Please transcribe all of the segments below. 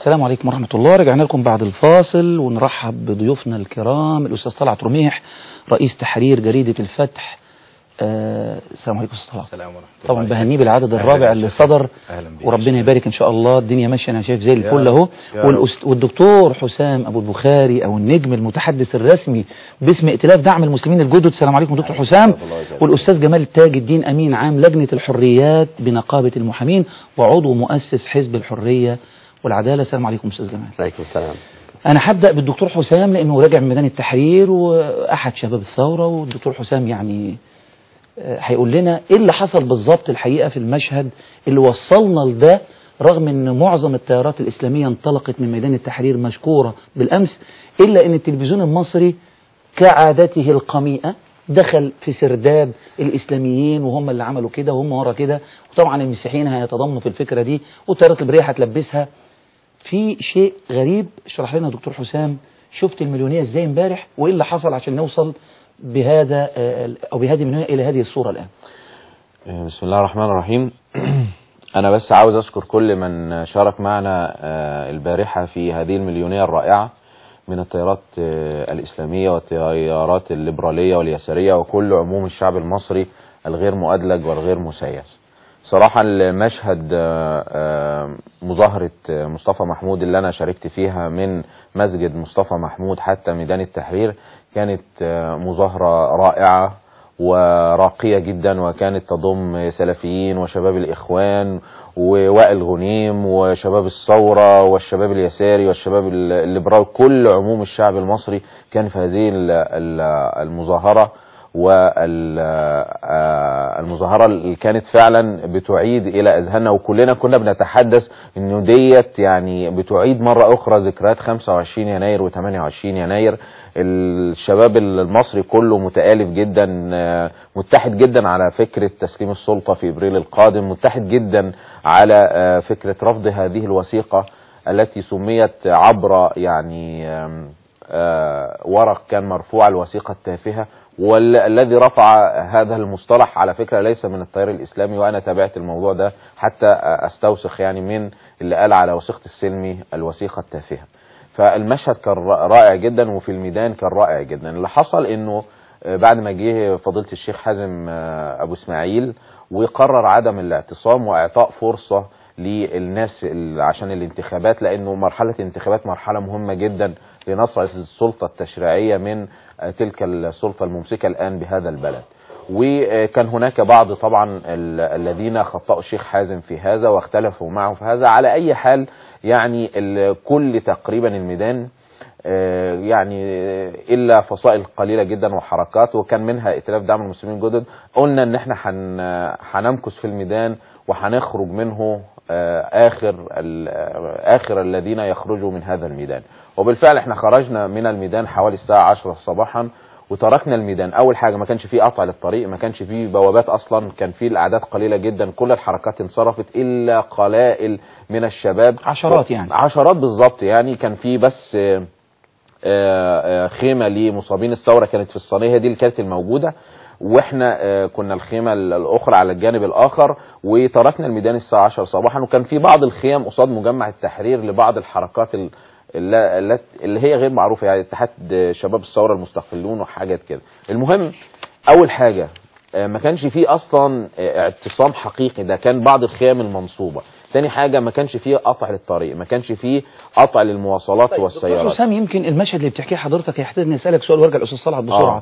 السلام عليكم ورحمة الله رجعنا لكم بعد الفاصل ونرحب بضيوفنا الكرام الأستاذ طلعت رميح رئيس تحرير جريدة الفتح آه السلام عليكم أستاذ طلعت السلام ورحمة الله طبعا بهنيه بالعدد أهلا الرابع بك اللي يا شيخ. صدر أهلا بك وربنا يبارك إن شاء الله الدنيا ماشية أنا شايف زي يا الفل رب، أهو يا والأست- والدكتور حسام أبو البخاري أو النجم المتحدث الرسمي باسم ائتلاف دعم المسلمين الجدد السلام عليكم دكتور حسام الله يجزاك والأستاذ جمال تاج الدين أمين عام لجنة الحريات بنقابة المحامين وعضو مؤسس حزب الحرية والعدالة السلام عليكم أستاذ جمال عليكم السلام أنا هبدأ بالدكتور حسام لأنه راجع من ميدان التحرير وأحد شباب الثورة والدكتور حسام يعني آه، هيقول لنا إيه اللي حصل بالظبط الحقيقة في المشهد اللي وصلنا لده رغم أن معظم التيارات الإسلامية انطلقت من ميدان التحرير مشكورة بالأمس إلا أن التلفزيون المصري كعادته القميئة دخل في سرداب الإسلاميين وهم اللي عملوا كده وهم ورا كده وطبعا المسيحيين هيتضامنوا في الفكرة دي والتيارات البرية هتلبسها في شيء غريب اشرح لنا دكتور حسام شفت المليونية ازاي امبارح وايه اللي حصل عشان نوصل بهذا آه، او بهذه المليونية الى هذه الصورة الان بسم الله الرحمن الرحيم أنا بس عاوز أشكر كل من شارك معنا آه، البارحة في هذه المليونية الرائعة من التيارات آه، الإسلامية والتيارات الليبرالية واليسارية وكل عموم الشعب المصري الغير مؤدلج والغير مسيس صراحة المشهد آه، آه، مظاهرة آه، مصطفى محمود اللي أنا شاركت فيها من مسجد مصطفى محمود حتى ميدان التحرير كانت آه، مظاهرة رائعة وراقية جدا وكانت تضم سلفيين وشباب الإخوان ووائل غنيم وشباب الثورة والشباب اليساري والشباب الليبرال كل عموم الشعب المصري كان في هذه ال- ال- المظاهرة والمظاهرة اللي كانت فعلا بتعيد إلى أذهاننا وكلنا كنا بنتحدث إنه ديت يعني بتعيد مرة أخرى ذكريات 25 يناير و28 يناير الشباب المصري كله متآلف جدا آه، متحد جدا على فكرة تسليم السلطة في إبريل القادم متحد جدا على آه، فكرة رفض هذه الوثيقة التي سميت عبر يعني آم، آه، ورق كان مرفوع الوثيقة التافهة والذي رفع هذا المصطلح على فكرة ليس من التيار الإسلامي وأنا تابعت الموضوع ده حتى آه، أستوثق يعني من اللي قال على وثيقة السلمي الوثيقة التافهة فالمشهد كان را- رائع جدا وفي الميدان كان رائع جدا اللي حصل انه آه، بعد ما جه فضيله الشيخ حازم آه، ابو اسماعيل وقرر عدم الاعتصام واعطاء فرصه للناس ال- عشان الانتخابات لانه مرحله الانتخابات مرحله مهمه جدا لنصر السلطه التشريعيه من آه، تلك السلطه الممسكه الان بهذا البلد وكان هناك بعض طبعا ال- الذين خطأوا الشيخ حازم في هذا واختلفوا معه في هذا على اي حال يعني ال- كل تقريبا الميدان آه، يعني آه، الا فصائل قليله جدا وحركات وكان منها ائتلاف دعم المسلمين الجدد قلنا ان احنا هن- هنمكث في الميدان وهنخرج منه آه، اخر ال- آه، اخر الذين يخرجوا من هذا الميدان وبالفعل احنا خرجنا من الميدان حوالي الساعه 10 صباحا وتركنا الميدان اول حاجه ما كانش فيه قطع للطريق ما كانش فيه بوابات اصلا كان فيه الاعداد قليله جدا كل الحركات انصرفت الا قلائل من الشباب عشرات يعني. عشرات بالظبط يعني كان في بس آه، آه، آه، خيمه لمصابين الثوره كانت في الصينيه هي دي اللي كانت الموجوده واحنا آه، كنا الخيمه الاخرى على الجانب الاخر وتركنا الميدان الساعه 10 صباحا وكان في بعض الخيام قصاد مجمع التحرير لبعض الحركات ال- الل- الل- اللي هي غير معروفه يعني اتحاد شباب الثوره المستقلون وحاجات كده المهم اول حاجه آه، ما كانش فيه اصلا آه، اعتصام حقيقي ده كان بعض الخيام المنصوبه تاني حاجه ما كانش فيه قطع للطريق ما كانش فيه قطع للمواصلات دكتور والسيارات حسام يمكن المشهد اللي بتحكيه حضرتك هيحتاج نسألك سؤال وارجع الأستاذ صالح بسرعة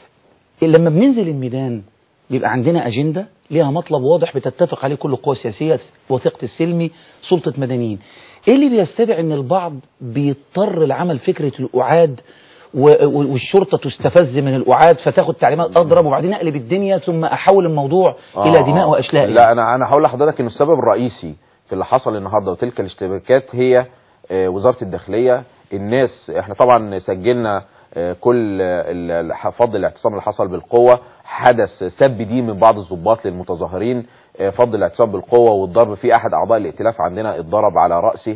آه. لما بننزل الميدان بيبقى عندنا أجندة ليها مطلب واضح بتتفق عليه كل القوى السياسية وثيقة السلمي سلطة مدنيين ايه اللي بيستدعي ان البعض بيضطر لعمل فكرة الأعاد و- و- والشرطة تستفز من الأعاد فتاخد تعليمات أضرب وبعدين أقلب الدنيا ثم أحول الموضوع آه، إلى دماء آه. وأشلاء لا انا انا هقول لحضرتك ان السبب الرئيسي في اللي حصل النهارده وتلك الاشتباكات هي آه، وزاره الداخليه الناس احنا طبعا سجلنا آه، كل آه، ال- ال- فضل الاعتصام اللي حصل بالقوه حدث سب دين من بعض الضباط للمتظاهرين آه، فضل الاعتصام بالقوه والضرب في احد اعضاء الائتلاف عندنا اتضرب على راسه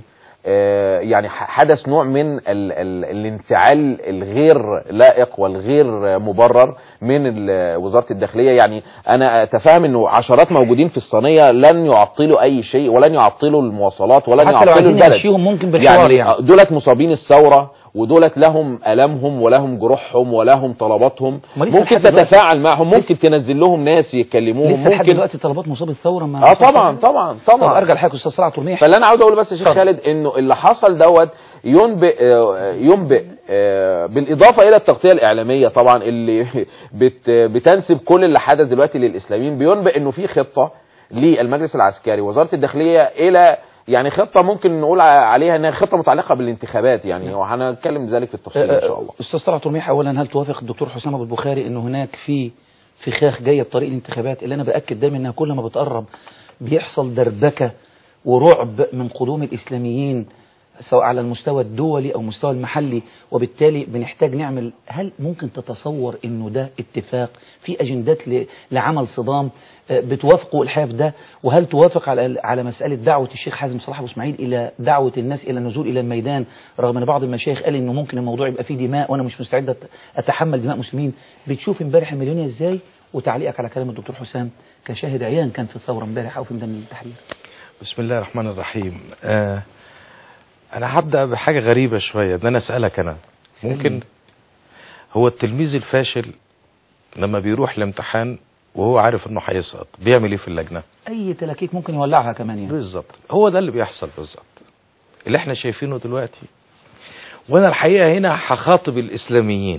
آه، يعني ح- حدث نوع من ال ال الانفعال الغير لائق والغير مبرر من ال- وزارة الداخلية يعني أنا أتفهم أنه عشرات موجودين في الصينية لن يعطلوا أي شيء ولن يعطلوا المواصلات ولن حتى لو يعطلوا عايزين البلد يمشيهم ممكن بالحوار يعني, يعني. دولت مصابين الثورة ودولت لهم ألمهم ولهم جروحهم ولهم طلباتهم ما لسه ممكن لحد دلوقتي- تتفاعل معهم ممكن تنزل لهم ناس يكلموهم لسه لحد ممكن دلوقتي طلبات مصاب الثوره ما اه طبعا طبعا طب طبعا ارجع لحضرتك استاذ صلاح ترميح فاللي انا عاوز اقوله بس يا شيخ اتفضل. خالد انه اللي حصل دوت ينبئ آه، ينبئ آه، بالاضافه الى التغطيه الاعلاميه طبعا اللي بت بتنسب كل اللي حدث دلوقتي للاسلاميين بينبئ انه في خطه للمجلس العسكري وزاره الداخليه الى يعني خطه ممكن نقول ع- عليها انها خطه متعلقه بالانتخابات يعني وهنتكلم ذلك في التفصيل ان شاء الله استاذ طلعت ترميح اولا هل توافق الدكتور حسام ابو البخاري ان هناك في فخاخ جايه بطريق الانتخابات اللي انا باكد دايما انها كل ما بتقرب بيحصل دربكه ورعب من قدوم الاسلاميين سواء على المستوى الدولي او المستوى المحلي وبالتالي بنحتاج نعمل هل ممكن تتصور انه ده اتفاق في اجندات ل- لعمل صدام آه، بتوافقوا الحياه في ده وهل توافق على على مساله دعوه الشيخ حازم صلاح ابو اسماعيل الى دعوه الناس الى النزول الى الميدان رغم ان بعض المشايخ قال انه ممكن الموضوع يبقى فيه دماء وانا مش مستعد أت- اتحمل دماء مسلمين بتشوف امبارح المليونيه ازاي وتعليقك على كلام الدكتور حسام كشاهد عيان كان في الثوره امبارح او في ميدان التحرير بسم الله الرحمن الرحيم آه انا هبدا بحاجه غريبه شويه ان انا اسالك انا ممكن هو التلميذ الفاشل لما بيروح الامتحان وهو عارف انه هيسقط بيعمل ايه في اللجنه اي تلاكيك ممكن يولعها كمان يعني بالظبط هو ده اللي بيحصل بالظبط اللي احنا شايفينه دلوقتي وانا الحقيقه هنا هخاطب الاسلاميين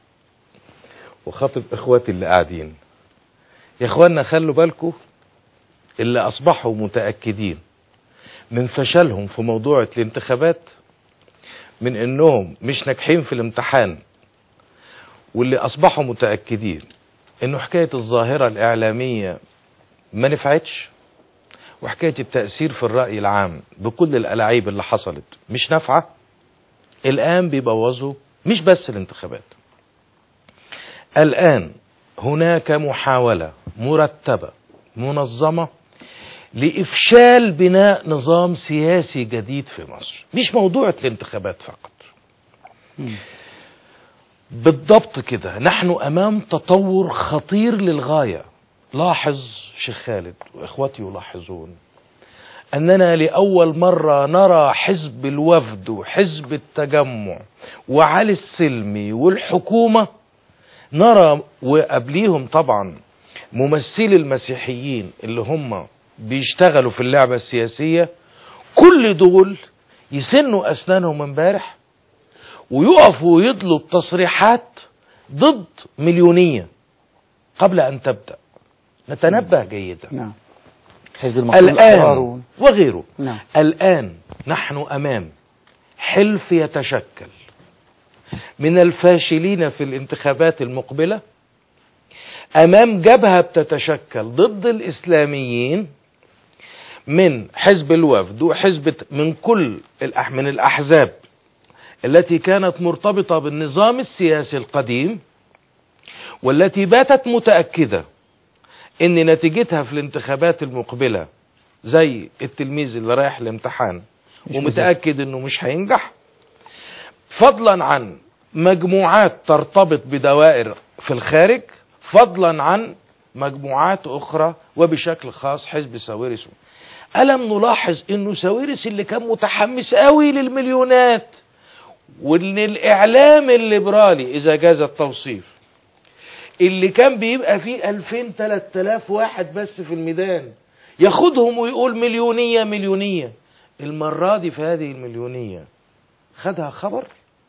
وخاطب اخواتي اللي قاعدين يا اخوانا خلوا بالكم اللي اصبحوا متاكدين من فشلهم في موضوع الانتخابات من انهم مش ناجحين في الامتحان واللي اصبحوا متاكدين انه حكايه الظاهره الاعلاميه ما نفعتش وحكايه التاثير في الراي العام بكل الالاعيب اللي حصلت مش نافعه الان بيبوظوا مش بس الانتخابات الان هناك محاوله مرتبه منظمه لافشال بناء نظام سياسي جديد في مصر مش موضوع الانتخابات فقط مم. بالضبط كده نحن امام تطور خطير للغايه لاحظ شيخ خالد واخوتي يلاحظون اننا لاول مره نرى حزب الوفد وحزب التجمع وعلي السلمي والحكومه نرى وقبليهم طبعا ممثلي المسيحيين اللي هم بيشتغلوا في اللعبه السياسيه كل دول يسنوا اسنانهم امبارح ويقفوا ويطلب تصريحات ضد مليونية قبل أن تبدأ نتنبه جيدا نعم حزب المصريين الآن الأحرار و- وغيره نعم الآن نحن أمام حلف يتشكل من الفاشلين في الانتخابات المقبلة أمام جبهة بتتشكل ضد الإسلاميين من حزب الوفد وحزب من كل الأح- من الأحزاب التي كانت مرتبطة بالنظام السياسي القديم والتي باتت متأكدة ان نتيجتها في الانتخابات المقبلة زي التلميذ اللي رايح الامتحان مش ومتأكد انه مش هينجح فضلا عن مجموعات ترتبط بدوائر في الخارج فضلا عن مجموعات اخرى وبشكل خاص حزب ساويرس ألم نلاحظ انه ساويرس اللي كان متحمس قوي للمليونات وان الاعلام الليبرالي اذا جاز التوصيف اللي كان بيبقى فيه 2000 3000 واحد بس في الميدان ياخدهم ويقول مليونية مليونية المرة دي في هذه المليونية خدها خبر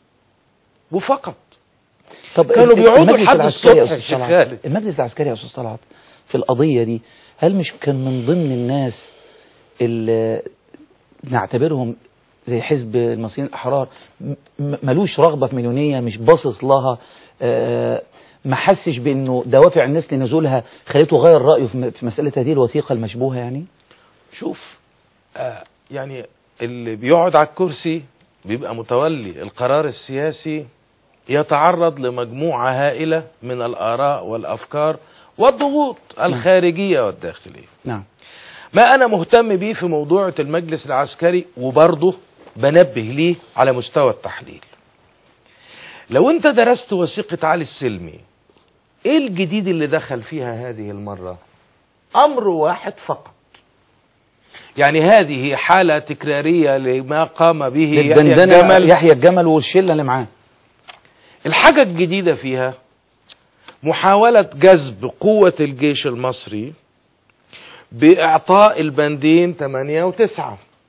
وفقط طب كانوا ال- بيقعدوا المجلس لحد العسكري يا الصبح أستاذ يا طلعت، خالد. المجلس العسكري يا استاذ طلعت في القضيه دي هل مش كان من ضمن الناس اللي نعتبرهم زي حزب المصريين الاحرار م- م- ملوش رغبه في مليونيه مش باصص لها آه، ما حسش بانه دوافع الناس لنزولها خليته غير رايه في م- في مساله هذه الوثيقه المشبوهه يعني شوف آه يعني اللي بيقعد على الكرسي بيبقى متولي القرار السياسي يتعرض لمجموعة هائلة من الآراء والأفكار والضغوط الخارجية والداخلية نعم ما أنا مهتم بيه في موضوع المجلس العسكري وبرضه بنبه ليه على مستوى التحليل لو انت درست وثيقة علي السلمي ايه الجديد اللي دخل فيها هذه المرة امر واحد فقط يعني هذه حالة تكرارية لما قام به يحيى للدندنة الجمل يحيى الجمل والشلة اللي معاه الحاجة الجديدة فيها محاولة جذب قوة الجيش المصري بإعطاء البندين 8 و9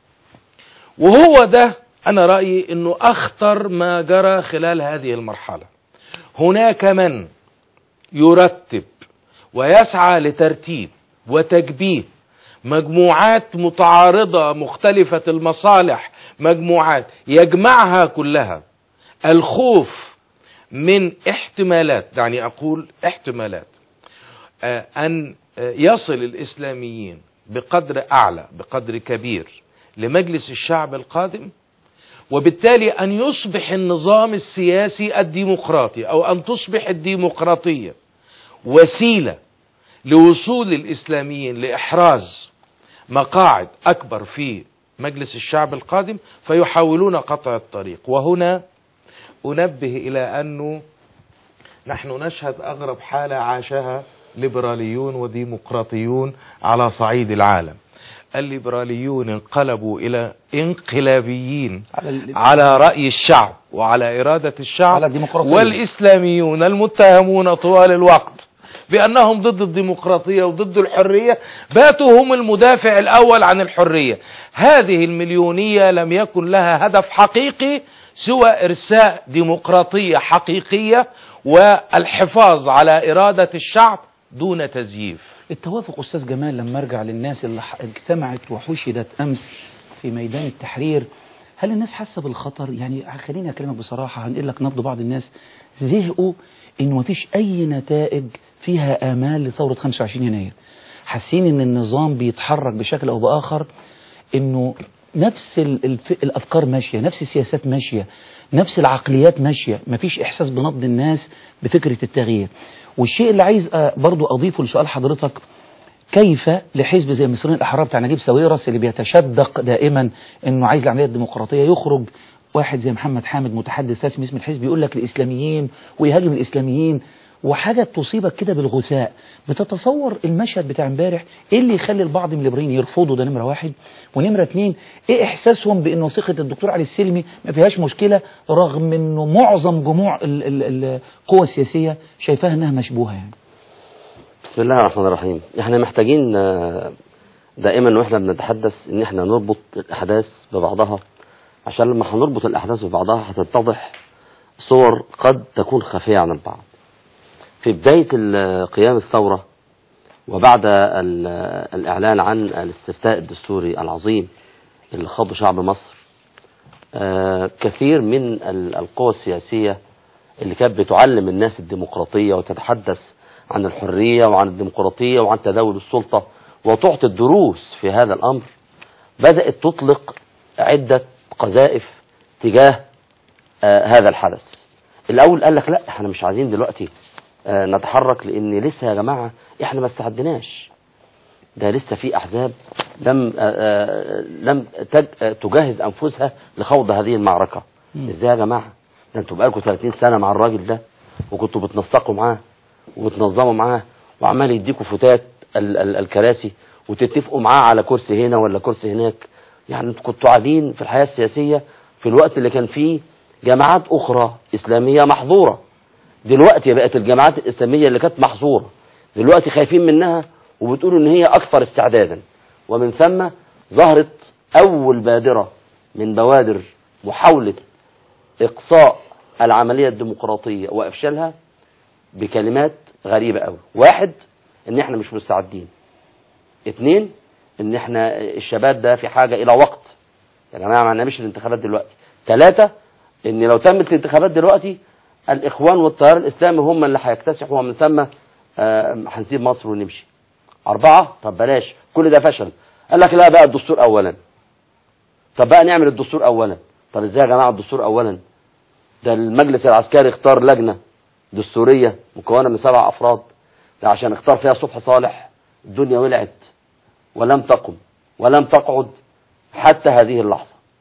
وهو ده أنا رأيي أنه أخطر ما جرى خلال هذه المرحلة هناك من يرتب ويسعى لترتيب وتجبيه مجموعات متعارضة مختلفة المصالح مجموعات يجمعها كلها الخوف من احتمالات دعني أقول احتمالات آه، أن آه، يصل الإسلاميين بقدر أعلى بقدر كبير لمجلس الشعب القادم وبالتالي أن يصبح النظام السياسي الديمقراطي أو أن تصبح الديمقراطية وسيلة لوصول الإسلاميين لإحراز مقاعد أكبر في مجلس الشعب القادم فيحاولون قطع الطريق وهنا أنبه إلى أنه نحن نشهد أغرب حالة عاشها ليبراليون وديمقراطيون على صعيد العالم الليبراليون انقلبوا إلى انقلابيين على ال- على رأي الشعب وعلى إرادة الشعب على الديمقراطية. والإسلاميون المتهمون طوال الوقت بأنهم ضد الديمقراطية وضد الحرية باتوا هم المدافع الأول عن الحرية هذه المليونية لم يكن لها هدف حقيقي سوى إرساء ديمقراطية حقيقية والحفاظ على إرادة الشعب دون تزييف التوافق أستاذ جمال لما أرجع للناس اللي ح- اجتمعت وحشدت أمس في ميدان التحرير هل الناس حاسة بالخطر يعني خليني أكلمك بصراحة هنقول لك نبض بعض الناس زهقوا إنه مفيش أي نتائج فيها آمال لثورة 25 يناير حاسين إن النظام بيتحرك بشكل أو بآخر إنه نفس ال- الف... الأفكار ماشية نفس السياسات ماشية نفس العقليات ماشية مفيش إحساس بنبض الناس بفكرة التغيير والشيء اللي عايز آه، برضو أضيفه لسؤال حضرتك كيف لحزب زي المصريين الأحرار بتاع نجيب ساويرس اللي بيتشدق دائما انه عايز العمليه الديمقراطيه يخرج واحد زي محمد حامد متحدث رسمي اسم الحزب يقول لك الاسلاميين ويهاجم الاسلاميين وحاجه تصيبك كده بالغثاء بتتصور المشهد بتاع امبارح ايه اللي يخلي البعض من الليبرين يرفضوا ده نمره واحد ونمره اتنين ايه احساسهم بان وثيقه الدكتور علي السلمي ما فيهاش مشكله رغم انه معظم جموع ال- ال- القوى السياسيه شايفاها انها مشبوهه يعني بسم الله الرحمن الرحيم احنا محتاجين آه، دائما واحنا بنتحدث ان احنا نربط الاحداث ببعضها عشان لما هنربط الاحداث ببعضها هتتضح صور قد تكون خفية عن البعض في بداية ال- قيام الثورة وبعد ال- الإعلان عن الاستفتاء الدستوري العظيم اللي خاضه شعب مصر آه، كثير من ال- القوى السياسية اللي كانت بتعلم الناس الديمقراطية وتتحدث عن الحرية وعن الديمقراطية وعن تداول السلطة وتعطي الدروس في هذا الأمر بدأت تطلق عدة قذائف تجاه آه هذا الحدث الأول قال لك لا احنا مش عايزين دلوقتي آه نتحرك لأن لسه يا جماعة احنا ما استعدناش ده لسه في أحزاب لم آه آه لم تج آه تجهز أنفسها لخوض هذه المعركة مم. ازاي يا جماعة ده انتوا بقالكم 30 سنة مع الراجل ده وكنتوا بتنسقوا معاه وبتنظموا معاه وعمال يديكوا فتات ال ال الكراسي وتتفقوا معاه على كرسي هنا ولا كرسي هناك يعني انتوا كنتوا قاعدين في الحياة السياسية في الوقت اللي كان فيه جماعات أخرى إسلامية محظورة دلوقتي بقت الجماعات الإسلامية اللي كانت محظورة دلوقتي خايفين منها وبتقولوا إن هي أكثر استعدادا ومن ثم ظهرت أول بادرة من بوادر محاولة إقصاء العملية الديمقراطية وإفشالها بكلمات غريبة قوي واحد إن إحنا مش مستعدين اتنين إن إحنا الشباب ده في حاجة إلى وقت يا جماعة ما نعملش الانتخابات دلوقتي ثلاثة إن لو تمت الانتخابات دلوقتي الإخوان والتيار الإسلامي هم اللي هيكتسحوا ومن ثم آه، هنسيب مصر ونمشي أربعة طب بلاش كل ده فشل قال لك لا بقى الدستور أولا طب بقى نعمل الدستور أولا طب إزاي يا جماعة الدستور أولا ده المجلس العسكري اختار لجنة دستورية مكونة من سبع أفراد ده عشان اختار فيها صبحي صالح الدنيا ولعت ولم تقم ولم تقعد حتى هذه اللحظة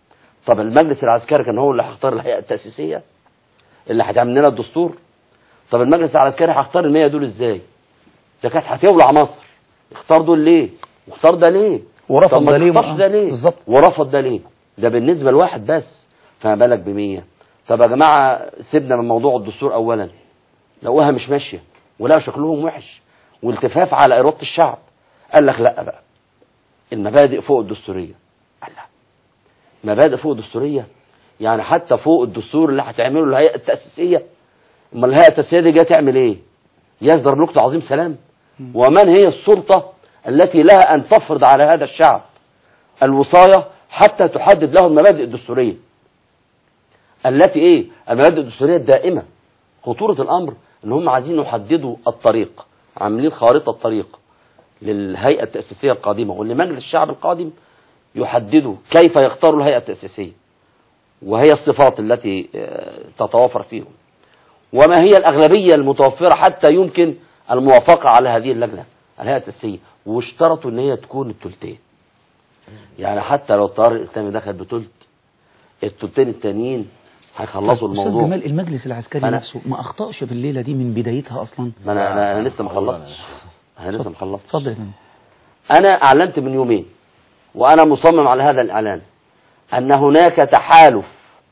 طب المجلس العسكري كان هو اللي هيختار الهيئه التاسيسيه اللي هتعمل لنا الدستور طب المجلس العسكري هيختار ال 100 دول ازاي ده كانت هتولع مصر اختار دول ليه واختار ده ليه ورفض طب ما ده ليه؟ تختارش ده ليه بالظبط. ورفض ده ليه ده بالنسبه لواحد بس فما بالك ب 100 طب يا جماعه سيبنا من موضوع الدستور اولا لقوها مش ماشيه ولا شكلهم وحش والتفاف على اراده الشعب قال لك لا بقى المبادئ فوق الدستوريه قال لا مبادئ فوق الدستوريه يعني حتى فوق الدستور اللي هتعمله الهيئه التاسيسيه امال الهيئه التاسيسيه دي جايه تعمل ايه يصدر ملوك تعظيم سلام ومن هي السلطه التي لها ان تفرض على هذا الشعب الوصايه حتى تحدد له المبادئ الدستوريه التي ايه المبادئ الدستوريه الدائمه خطوره الامر ان هم عايزين يحددوا الطريق عاملين خارطه طريق للهيئه التاسيسيه القادمه ولمجلس الشعب القادم يحددوا كيف يختاروا الهيئه التاسيسيه وهي الصفات التي آه، تتوافر فيهم وما هي الأغلبية المتوفرة حتى يمكن الموافقة على هذه اللجنة الهيئة التأسيسية واشترطوا ان هي تكون التلتين يعني حتى لو التيار الإسلامي دخل بتلت التلتين التانيين هيخلصوا أستاذ الموضوع جمال المجلس العسكري أنا- نفسه ما أخطأش بالليلة دي من بدايتها أصلا ما انا انا, أنا لسه ما خلصتش انا لسه ما خلصتش اتفضل يا فندم. أنا أعلنت من يومين وأنا مصمم على هذا الإعلان أن هناك تحالف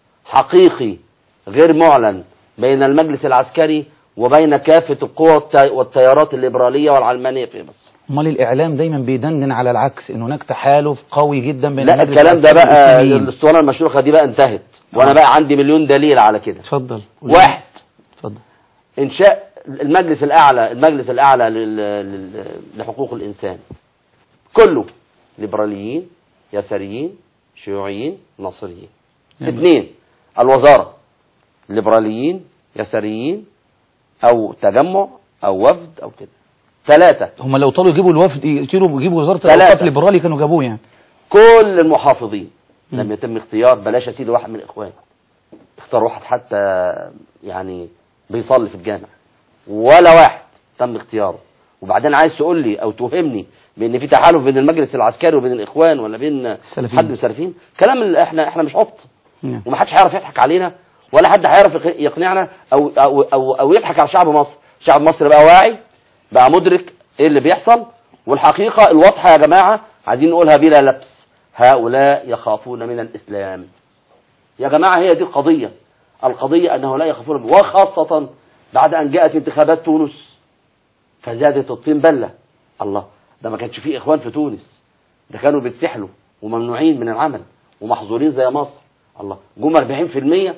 حقيقي غير معلن بين المجلس العسكري وبين كافة القوى والت- والتيارات الليبرالية والعلمانية في مصر امال الاعلام دايما بيدندن على العكس ان هناك تحالف قوي جدا بين لا المجلس الكلام ده العسكري بقى والإسلاميين. الاسطوانة المشروخة دي بقى انتهت وأنا آه. بقى عندي مليون دليل على كده اتفضل واحد اتفضل إنشاء المجلس الأعلى المجلس الأعلى لل- لل- لحقوق الإنسان كله ليبراليين يساريين شيوعيين ناصريين نعم. اثنين الوزارة ليبراليين يساريين أو تجمع أو وفد أو كده ثلاثة هم لو طالوا يجيبوا الوفد يطيروا يجيبوا وزاره ثلاثة. الاوقاف الليبرالي كانوا جابوه يعني كل المحافظين مم. لم يتم اختيار بلاش اسيد واحد من الاخوان اختار واحد حتى يعني بيصلي في الجامع ولا واحد تم اختياره وبعدين عايز تقول لي او توهمني بان في تحالف بين المجلس العسكري وبين الاخوان ولا بين السلفيين. حد من السلفيين كلام اللي احنا احنا مش عبط نعم. ومحدش هيعرف يضحك علينا ولا حد هيعرف يق- يقنعنا او او او, أو يضحك على شعب مصر شعب مصر بقى واعي بقى مدرك ايه اللي بيحصل والحقيقه الواضحه يا جماعه عايزين نقولها بلا لبس هؤلاء يخافون من الاسلام يا جماعه هي دي القضيه القضيه انه لا يخافون وخاصه بعد ان جاءت انتخابات تونس فزادت الطين بله الله ده ما كانش فيه اخوان في تونس ده كانوا بيتسحلوا وممنوعين من العمل ومحظورين زي مصر الله جم 40%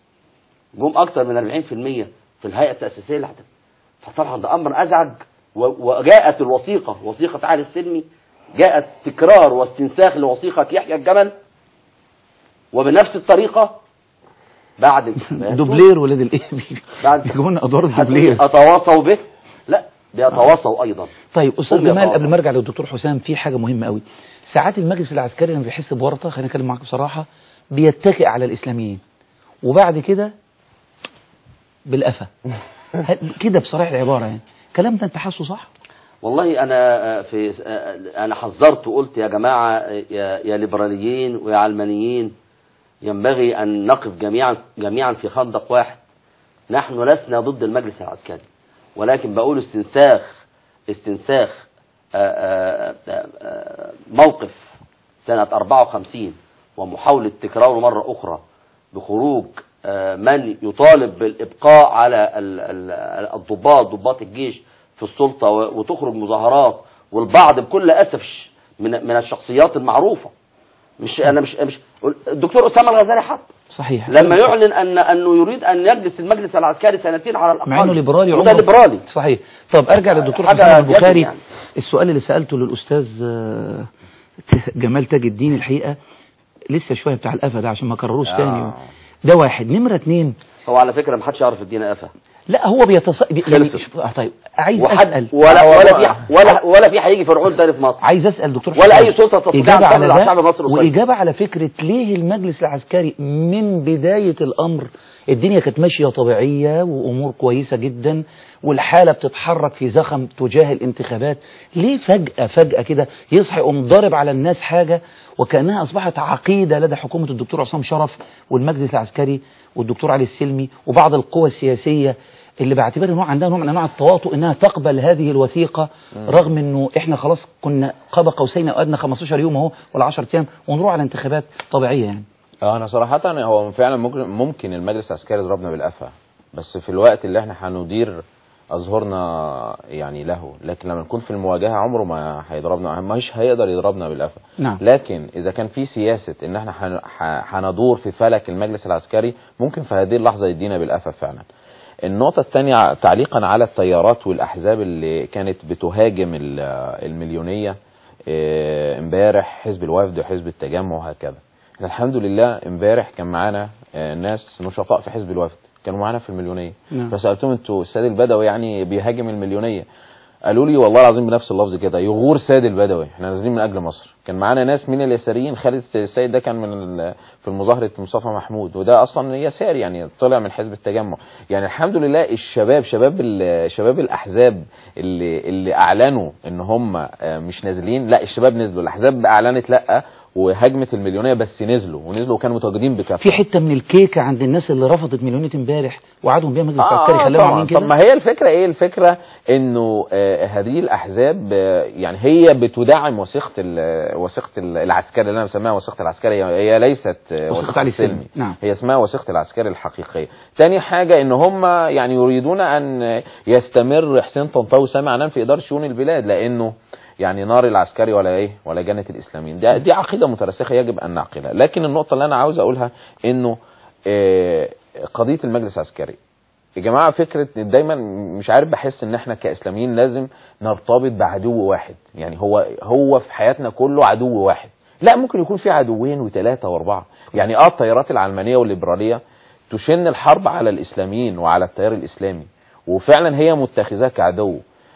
جم اكتر من 40% في الهيئه التاسيسيه اللي هتبقى فطبعا ده امر ازعج و- وجاءت الوثيقه وثيقه علي السلمي جاءت تكرار واستنساخ لوثيقه يحيى الجمل وبنفس الطريقه بعد انتخابات دوبلير ولاد الايه بعد بيجيبوا لنا ادوار الدوبلير اتواصوا به لا بيتواصوا ايضا طيب استاذ هم جمال يتواصلوا. قبل ما ارجع للدكتور حسام في حاجه مهمه قوي ساعات المجلس العسكري لما بيحس بورطه خلينا نتكلم معاك بصراحه بيتكئ على الاسلاميين وبعد كده بالقفا هل- كده بصريح العباره يعني الكلام ده انت حاسه صح والله انا آه، في آه، انا حذرت وقلت يا جماعه آه، يا يا ليبراليين ويا علمانيين ينبغي ان نقف جميعا جميعا في خندق واحد نحن لسنا ضد المجلس العسكري ولكن بقول استنساخ استنساخ آه، آه، آه، آه، موقف سنة 54 ومحاولة تكراره مرة أخرى بخروج آه، من يطالب بالإبقاء على ال- ال- الضباط ضباط الجيش في السلطة و- وتخرج مظاهرات والبعض بكل أسف ش- من من الشخصيات المعروفة مش أنا مش مش الدكتور أسامة الغزالي حق صحيح لما يعلن أن أنه يريد أن يجلس المجلس العسكري سنتين على الأقل مع انه ليبرالي وده عمره- ليبرالي صحيح طب ارجع للدكتور حاجة حسام جد البخاري يعني. السؤال اللي سالته للاستاذ آه، جمال تاج الدين الحقيقه لسه شويه بتاع القفا ده عشان ما كرروش آه. تاني ده واحد نمره اتنين هو على فكرة محدش يعرف يدينا قفا لا هو بيتص يعني خلصت. شوف- آه طيب عايز وحد اسال ولا ولا في ولا ولا في هيجي فرعون تاني في مصر عايز اسال دكتور ولا حسام أي سلطة تستطيع أن إجابة تعمل على على شعب ده مصر وصيد. وإجابة على فكرة ليه المجلس العسكري من بداية الأمر الدنيا كانت ماشية طبيعية وأمور كويسة جدا والحالة بتتحرك في زخم تجاه الانتخابات ليه فجأة فجأة كده يصحى يقوم ضارب على الناس حاجة وكأنها أصبحت عقيدة لدى حكومة الدكتور عصام شرف والمجلس العسكري والدكتور علي السلمي وبعض القوى السياسية اللي بعتبر ان هو عندها نوع من انواع التواطؤ انها تقبل هذه الوثيقه رغم انه احنا خلاص كنا قاب قوسين او ادنى 15 يوم اهو ولا 10 ايام ونروح على انتخابات طبيعيه يعني اه انا صراحة هو فعلا ممكن ممكن المجلس العسكري يضربنا بالقفا بس في الوقت اللي احنا هندير اظهرنا يعني له لكن لما نكون في المواجهة عمره ما هيضربنا مش هيقدر يضربنا بالقفا نعم. لكن اذا كان في سياسة ان احنا هن- ح- هندور في فلك المجلس العسكري ممكن في هذه اللحظة يدينا بالقفا فعلا النقطة الثانية تعليقا على التيارات والأحزاب اللي كانت بتهاجم ال- المليونية آه، امبارح حزب الوفد وحزب التجمع وهكذا احنا الحمد لله امبارح كان معانا آه، ناس نشطاء في حزب الوفد كانوا معانا في المليونية نعم. فسألتهم انتوا السيد البدوي يعني بيهاجم المليونية قالوا لي والله العظيم بنفس اللفظ كده يغور سيد البدوي احنا نازلين من اجل مصر كان معانا ناس من اليساريين خالد السيد ده كان من ال- في المظاهره مصطفى محمود وده اصلا يساري يعني طلع من حزب التجمع يعني الحمد لله الشباب شباب ال- شباب الاحزاب اللي اللي اعلنوا ان هم آه، مش نازلين لا الشباب نزلوا الاحزاب اعلنت لا وهجمت المليونيه بس نزلوا ونزلوا وكانوا متواجدين بكثره في حته من الكيكه عند الناس اللي رفضت مليونيه امبارح وعدهم بيها مجلس عسكري خلاهم طبعا عاملين طب كده ما هي الفكره ايه الفكره انه آه هذه الاحزاب آه يعني هي بتدعم وثيقه ال- وثيقه ال- العسكري اللي انا بسميها وثيقه العسكري هي ليست آه، وثيقة علي السلمي. نعم. هي اسمها وثيقه العسكري الحقيقيه تاني حاجه ان هم يعني يريدون ان يستمر حسين طنطاوي سامي عنان في اداره شؤون البلاد لانه يعني نار العسكري ولا ايه ولا جنه الاسلاميين ده دي عقيده مترسخه يجب ان نعقلها لكن النقطه اللي انا عاوز اقولها انه آه، قضيه المجلس العسكري يا جماعه فكره إن دايما مش عارف بحس ان احنا كاسلاميين لازم نرتبط بعدو واحد يعني هو هو في حياتنا كله عدو واحد لا ممكن يكون في عدوين وثلاثه واربعه يعني اه التيارات العلمانيه والليبراليه تشن الحرب على الاسلاميين وعلى التيار الاسلامي وفعلا هي متخذاه كعدو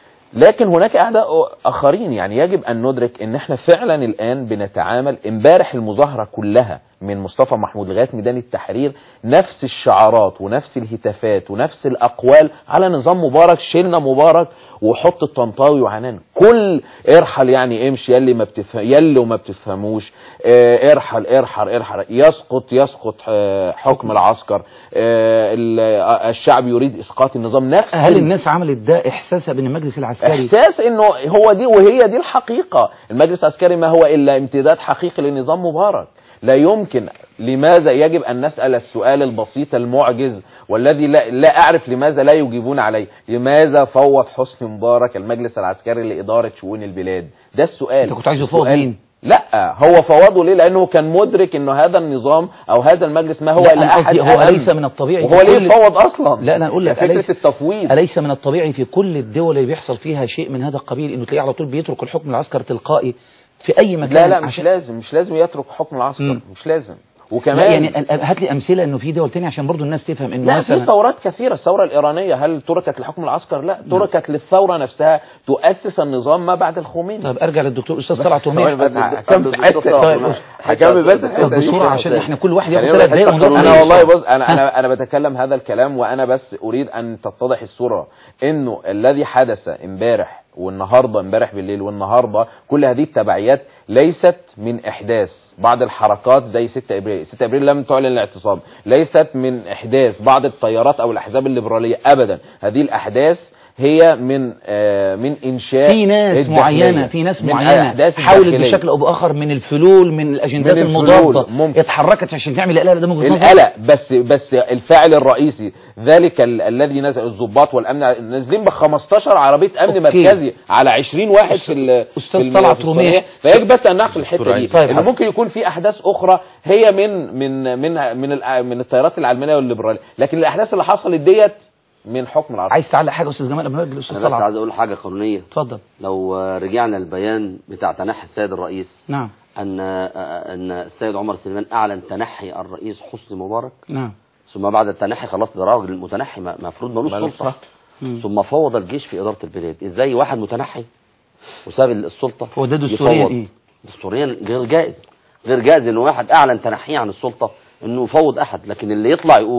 لكن هناك اعداء اخرين يعني يجب ان ندرك ان احنا فعلا الان بنتعامل امبارح المظاهره كلها من مصطفى محمود لغايه ميدان التحرير نفس الشعارات ونفس الهتافات ونفس الاقوال على نظام مبارك شيلنا مبارك وحط الطنطاوي وعنان كل ارحل يعني امشي يلي ما بتفهم يلي وما بتفهموش اه ارحل ارحل ارحل يسقط يسقط اه حكم العسكر اه ال- آه، الشعب يريد اسقاط النظام نفس هل الناس عملت ده احساسها بان المجلس العسكري احساس انه هو دي وهي دي الحقيقه المجلس العسكري ما هو الا امتداد حقيقي لنظام مبارك لا يمكن لماذا يجب ان نسال السؤال البسيط المعجز والذي لا, لا اعرف لماذا لا يجيبون عليه لماذا فوض حسني مبارك المجلس العسكري لاداره شؤون البلاد ده السؤال انت كنت عايز يفوض السؤال- مين؟ لا هو فوضه ليه لانه كان مدرك انه هذا النظام او هذا المجلس ما هو لا، الا أنا احد قصدي هو أهم. أليس من الطبيعي وهو في ليه كل- فوض اصلا لا انا اقول لك فكره أليس التفويض أليس من الطبيعي في كل الدول اللي بيحصل فيها شيء من هذا القبيل انه تلاقيه على طول بيترك الحكم العسكري تلقائي في اي مكان لا لا مش عشان- لازم مش لازم يترك حكم العسكر مم. مش لازم لا وكمان يعني ال- هات لي امثله انه في دول تانية عشان برضو الناس تفهم انه لا في مثلا ثورات كثيرة الثورة الإيرانية هل تركت لحكم العسكر لا تركت للثورة نفسها تؤسس النظام ما بعد الخميني طب ارجع للدكتور استاذ طلعت ثواني تومير بس هكمل طب- حتة طب- هكمل بس طب الحتة دي. بسرعه عشان احنا كل واحد ياخد خلينا ثلاث بس دقايق حتة ونروح انا عليه. والله بص انا انا انا بتكلم هذا الكلام وانا بس اريد ان تتضح الصوره انه الذي حدث امبارح والنهارده امبارح بالليل والنهارده كل هذه التبعيات ليست من احداث بعض الحركات زي 6 ابريل 6 ابريل لم تعلن الاعتصام ليست من احداث بعض التيارات او الاحزاب الليبراليه ابدا هذه الاحداث هي من آه من انشاء في ناس الداخلية. معينه في ناس من معينه الأحداث حاولت الداخلية. بشكل او باخر من الفلول من الاجندات من الفلول، المضاده ممكن. اتحركت عشان تعمل قلق ده من وجهة من نظري. قلق بس بس الفاعل الرئيسي ذلك ال- الذي نزل الضباط والامن نازلين ب 15 عربيه امن أوكي. مركزي على 20 واحد في ال- أستاذ في ال- طلعت في الصينية. رميح. فيجب بس ان نعقل الحته دي طيب. ان ممكن يكون في احداث اخرى هي من من من من ال- من التيارات العلمانيه والليبراليه لكن الاحداث اللي حصلت ديت من حكم العسكر عايز تعلق حاجه يا استاذ جمال قبل ما نرجع للاستاذ انا بس طلعت عايز اقول حاجه قانونيه اتفضل لو آه، رجعنا البيان بتاع تنحي السيد الرئيس نعم ان آه، ان السيد عمر سليمان اعلن تنحي الرئيس حسني مبارك نعم ثم بعد التنحي خلاص ده راجل متنحي ما- المفروض ملوش ملوش سلطه مم. ثم فوض الجيش في اداره البلاد ازاي واحد متنحي وساب السلطه هو ده دستوريا يفوض؟ ايه دستوريا غير جائز غير جائز ان واحد اعلن تنحيه عن السلطه انه يفوض احد لكن اللي يطلع يقول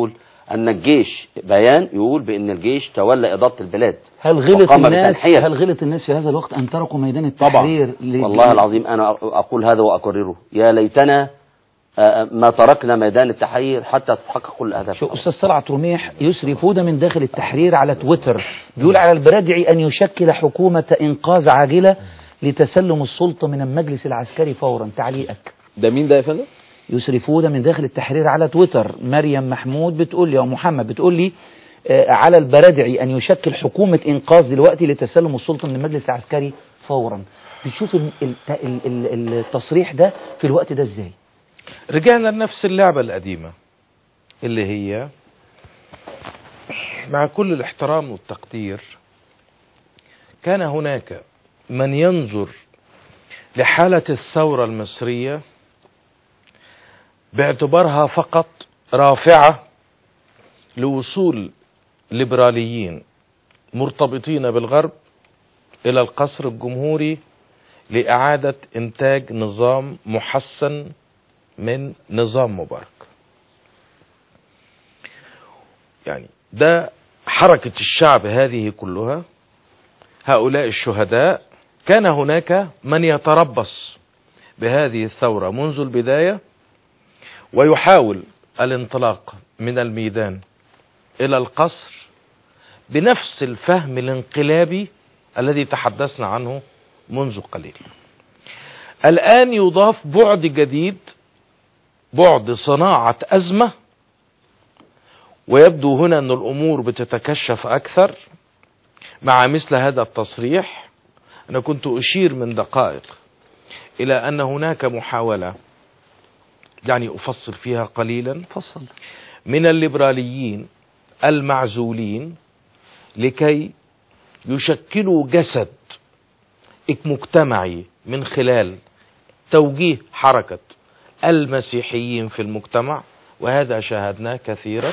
ان الجيش بيان يقول بان الجيش تولى اداره البلاد هل غلط وقام الناس بتنحية. هل غلط الناس في هذا الوقت ان تركوا ميدان طبعا التحرير ل- والله العظيم انا اقول هذا واكرره يا ليتنا آه، ما تركنا ميدان التحرير حتى تتحقق كل الاهداف شو استاذ طلعت رميح يسري فوده من داخل التحرير على تويتر بيقول على البرادعي ان يشكل حكومه انقاذ عاجله لتسلم السلطه من المجلس العسكري فورا تعليقك ده مين ده يا فندم؟ يسري فوده من داخل التحرير على تويتر مريم محمود بتقول لي او محمد بتقول لي آه، على البرادعي ان يشكل حكومه انقاذ دلوقتي لتسلم السلطه من المجلس العسكري فورا بتشوف ال- ال- ال- ال- التصريح ده في الوقت ده ازاي رجعنا لنفس اللعبة القديمة اللي هي مع كل الاحترام والتقدير كان هناك من ينظر لحالة الثورة المصرية باعتبارها فقط رافعة لوصول ليبراليين مرتبطين بالغرب إلى القصر الجمهوري لإعادة إنتاج نظام محسن من نظام مبارك يعني ده حركة الشعب هذه كلها هؤلاء الشهداء كان هناك من يتربص بهذه الثورة منذ البداية ويحاول الانطلاق من الميدان إلى القصر بنفس الفهم الانقلابي الذي تحدثنا عنه منذ قليل الآن يضاف بعد جديد بعد صناعة أزمة ويبدو هنا أن الأمور بتتكشف أكثر مع مثل هذا التصريح أنا كنت أشير من دقائق إلى أن هناك محاولة يعني أفصل فيها قليلا فصل من الليبراليين المعزولين لكي يشكلوا جسد مجتمعي من خلال توجيه حركة المسيحيين في المجتمع وهذا شاهدناه كثيرا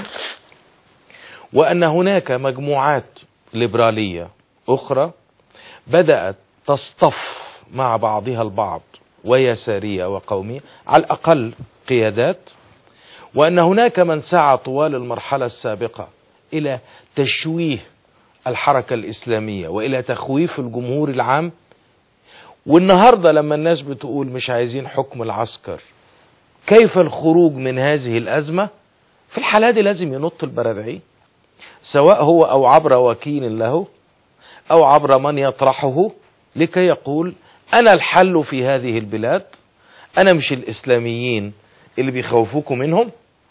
وأن هناك مجموعات ليبرالية أخرى بدأت تصطف مع بعضها البعض ويسارية وقومية على الأقل قيادات وأن هناك من سعى طوال المرحلة السابقة إلى تشويه الحركة الإسلامية وإلى تخويف الجمهور العام والنهاردة لما الناس بتقول مش عايزين حكم العسكر كيف الخروج من هذه الأزمة في الحالة دي لازم ينط البرادعي سواء هو أو عبر وكيل له أو عبر من يطرحه لكي يقول أنا الحل في هذه البلاد أنا مش الإسلاميين اللي بيخوفوكم منهم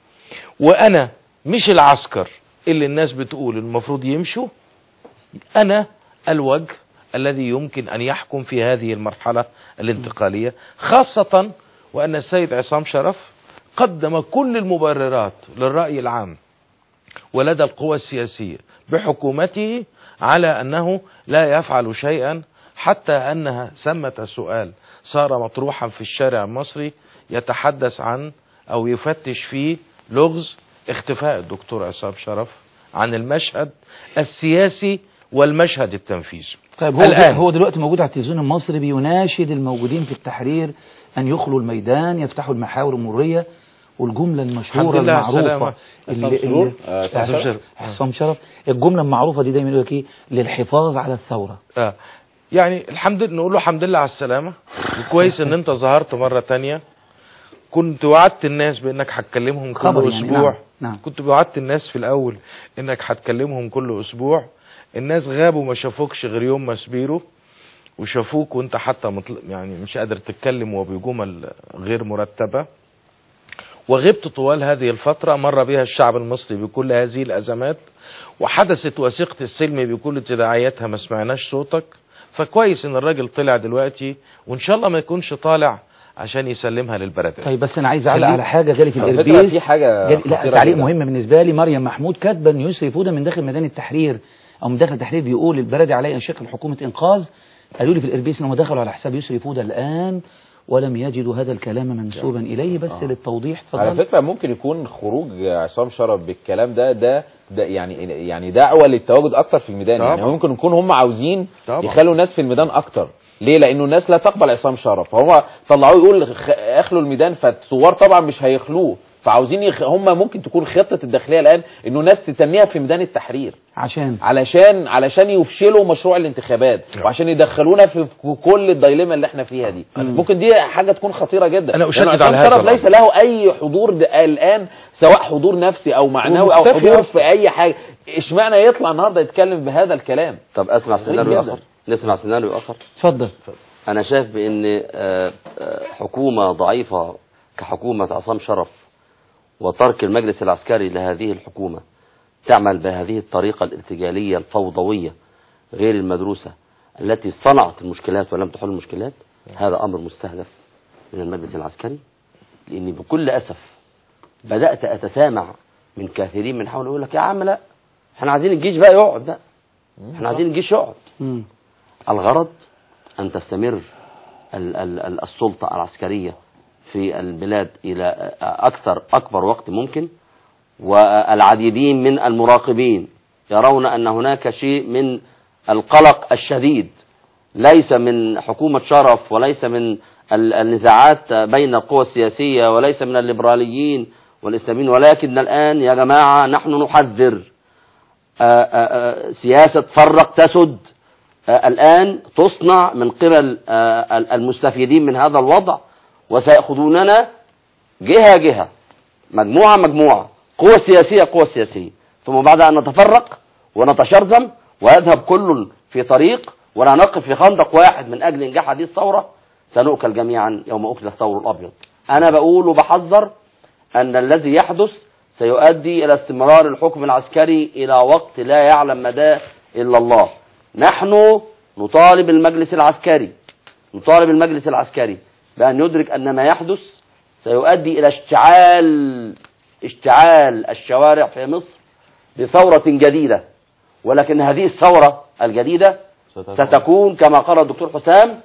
وأنا مش العسكر اللي الناس بتقول المفروض يمشوا أنا الوجه الذي يمكن أن يحكم في هذه المرحلة الانتقالية خاصة وأن السيد عصام شرف قدم كل المبررات للرأي العام ولدى القوى السياسية بحكومته على أنه لا يفعل شيئا حتى أنها ثمة سؤال صار مطروحا في الشارع المصري يتحدث عن أو يفتش فيه لغز اختفاء الدكتور عصام شرف عن المشهد السياسي والمشهد التنفيذي طيب هو الآن. هو دلوقتي موجود على التلفزيون المصري بيناشد الموجودين في التحرير ان يخلوا الميدان يفتحوا المحاور المريه والجمله المشهوره الحمد لله على المعروفه السلامة. اللي حسام سرور؟ اللي- آه، حسام حسام شرف. حسام شرف الجمله المعروفه دي دايما يقول لك ايه للحفاظ على الثوره آه. يعني الحمد لله نقول له الحمد لله على السلامة وكويس ان انت ظهرت مرة تانية كنت وعدت الناس بانك هتكلمهم خبر كل يعني، اسبوع نعم، نعم. كنت وعدت الناس في الاول انك هتكلمهم كل اسبوع الناس غابوا ما شافوكش غير يوم ما سبيروا وشافوك وانت حتى مطل... يعني مش قادر تتكلم وبجمل غير مرتبة وغبت طوال هذه الفترة مر بها الشعب المصري بكل هذه الأزمات وحدثت وثيقة السلم بكل تداعياتها ما سمعناش صوتك فكويس ان الراجل طلع دلوقتي وان شاء الله ما يكونش طالع عشان يسلمها للبلد طيب بس انا عايز اعلق خليه- على حاجه جالي في على فكرة الاربيز في حاجة جالي لا خطيرة تعليق جدا. مهم بالنسبه لي مريم محمود كاتبه ان يسري فوده من داخل ميدان التحرير او من داخل التحرير بيقول البلدي عليه ان شكل حكومه انقاذ قالوا لي في الاربيز انهم دخلوا على حساب يسري فوده الان ولم يجدوا هذا الكلام منسوبا اليه بس آه. للتوضيح على اتفضل فكره ممكن يكون خروج عصام شرف بالكلام ده ده ده يعني يعني دعوه للتواجد اكتر في الميدان طبعا. يعني ممكن يكون هم عاوزين طبعا. يخلوا الناس في الميدان اكتر ليه لانه الناس لا تقبل عصام شرف فهم طلعوه يقول خ- اخلوا الميدان فالثوار طبعا مش هيخلوه فعاوزين يخ... هم ممكن تكون خطه الداخليه الان انه ناس تتنيها في ميدان التحرير عشان علشان علشان يفشلوا مشروع الانتخابات وعشان يدخلونا في في كل الدايلما اللي احنا فيها دي ممكن دي حاجه تكون خطيره جدا أنا أشدد لأنه على عصام هذا طرف ليس له اي حضور د- الان سواء حضور نفسي او معنوي او ومختفي حضور أصلاً. في اي حاجه اشمعنى يطلع النهارده يتكلم بهذا الكلام طب اسمع غريب سيناريو جداً. اخر نسمع سيناريو اخر اتفضل انا شايف بان آه، آه، حكومه ضعيفه كحكومه عصام شرف وترك المجلس العسكري لهذه الحكومه تعمل بهذه الطريقه الارتجاليه الفوضويه غير المدروسه التي صنعت المشكلات ولم تحل المشكلات هذا امر مستهدف من المجلس العسكري لاني بكل اسف بدات اتسامع من كثيرين من حول يقول لك يا عم لا احنا عايزين الجيش بقى يقعد بقى احنا عايزين الجيش يقعد مم. الغرض أن تستمر ال- ال- ال- السلطة العسكرية في البلاد إلى أكثر أكبر وقت ممكن والعديدين من المراقبين يرون أن هناك شيء من القلق الشديد ليس من حكومة شرف وليس من ال- النزاعات بين القوى السياسية وليس من الليبراليين والإسلاميين ولكن الآن يا جماعة نحن نحذر آه، آه، آه، سياسة فرق تسد آه، الآن تصنع من قبل آه، المستفيدين من هذا الوضع وسيأخذوننا جهة جهة مجموعة مجموعة قوة سياسية قوة سياسية ثم بعد أن نتفرق ونتشرذم ويذهب كل في طريق ولا نقف في خندق واحد من أجل إنجاح هذه الثورة سنؤكل جميعا يوم أكل الثور الأبيض أنا بقول وبحذر أن الذي يحدث سيؤدي إلى استمرار الحكم العسكري إلى وقت لا يعلم مداه إلا الله نحن نطالب المجلس العسكري نطالب المجلس العسكري بأن يدرك أن ما يحدث سيؤدي إلى اشتعال اشتعال الشوارع في مصر بثورة جديدة ولكن هذه الثورة الجديدة ستكون كما قال الدكتور حسام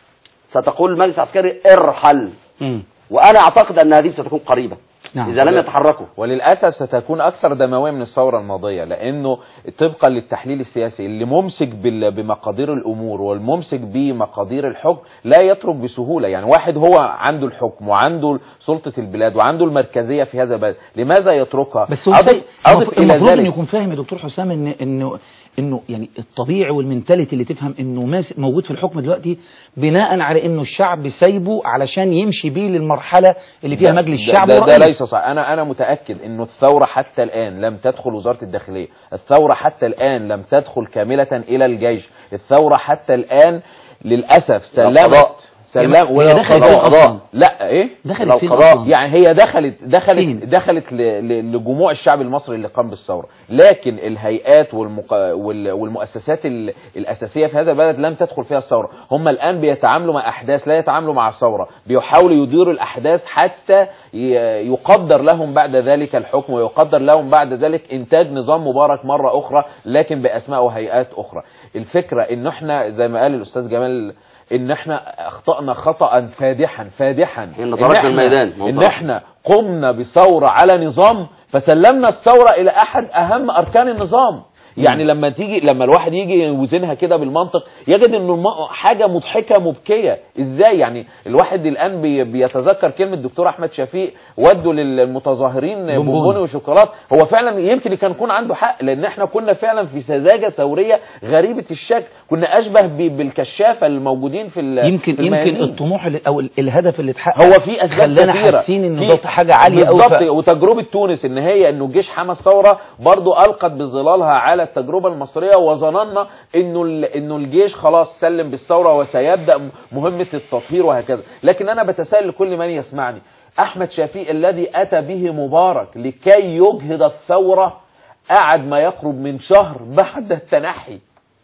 ستقول المجلس العسكري ارحل مم. وأنا أعتقد أن هذه ستكون قريبة نعم. إذا لم يتحركوا وللاسف ستكون اكثر دمويه من الثوره الماضيه لانه طبقا للتحليل السياسي اللي ممسك بال- بمقادير الامور والممسك بمقادير الحكم لا يترك بسهوله يعني واحد هو عنده الحكم وعنده سلطه البلاد وعنده المركزيه في هذا البلد لماذا يتركها بس هو أضف, سي... أضف الى المفروض ان ذلك يكون فاهم يا دكتور حسام ان انه انه يعني الطبيعي والمنتاليتي اللي تفهم انه ماس... موجود في الحكم دلوقتي بناء على انه الشعب سايبه علشان يمشي بيه للمرحله اللي فيها ده- مجلس ده- الشعب ده, ده ورئيس. ليس صح انا انا متاكد انه الثوره حتى الان لم تدخل وزاره الداخليه الثوره حتى الان لم تدخل كامله الى الجيش الثوره حتى الان للاسف سلمت القضاء. سلم هي- هي دخلت فين أصلاً؟ لا ايه دخلت فين القضاء. اصلا يعني هي دخلت دخلت فين؟ دخلت ل- ل- لجموع الشعب المصري اللي قام بالثوره لكن الهيئات والمق... وال- والمؤسسات ال- الاساسيه في هذا البلد لم تدخل فيها الثوره هم الان بيتعاملوا مع احداث لا يتعاملوا مع الثوره بيحاولوا يديروا الاحداث حتى ي- يقدر لهم بعد ذلك الحكم ويقدر لهم بعد ذلك انتاج نظام مبارك مره اخرى لكن باسماء وهيئات اخرى الفكره ان احنا زي ما قال الاستاذ جمال ان احنا اخطانا خطا فادحا فادحا حين إن تركنا إحنا- الميدان. ان احنا قمنا بثوره على نظام فسلمنا الثوره الى احد اهم اركان النظام يعني لما تيجي لما الواحد يجي يوزنها كده بالمنطق يجد انه الم- حاجه مضحكه مبكيه ازاي يعني الواحد الان بي بيتذكر كلمه الدكتور احمد شفيق ودوا للمتظاهرين بونبوني. بونبوني وشوكولات هو فعلا يمكن كان يكون عنده حق لان احنا كنا فعلا في سذاجه ثوريه غريبه الشكل كنا اشبه ب- بالكشافه الموجودين في ال- يمكن في يمكن الميادين. الطموح اللي او ال- الهدف اللي اتحقق هو في اسباب خلانا كثيره حاسين ان في- ده حاجه عاليه قوي بالظبط وتجربه تونس ان هي انه الجيش حمى الثوره برضو القت بظلالها على التجربه المصريه وظننا انه ال- انه الجيش خلاص سلم بالثوره وسيبدا م- مهمه التطهير وهكذا لكن انا بتساءل لكل من يسمعني احمد شفيق الذي اتى به مبارك لكي يجهض الثوره قعد ما يقرب من شهر بعد التنحي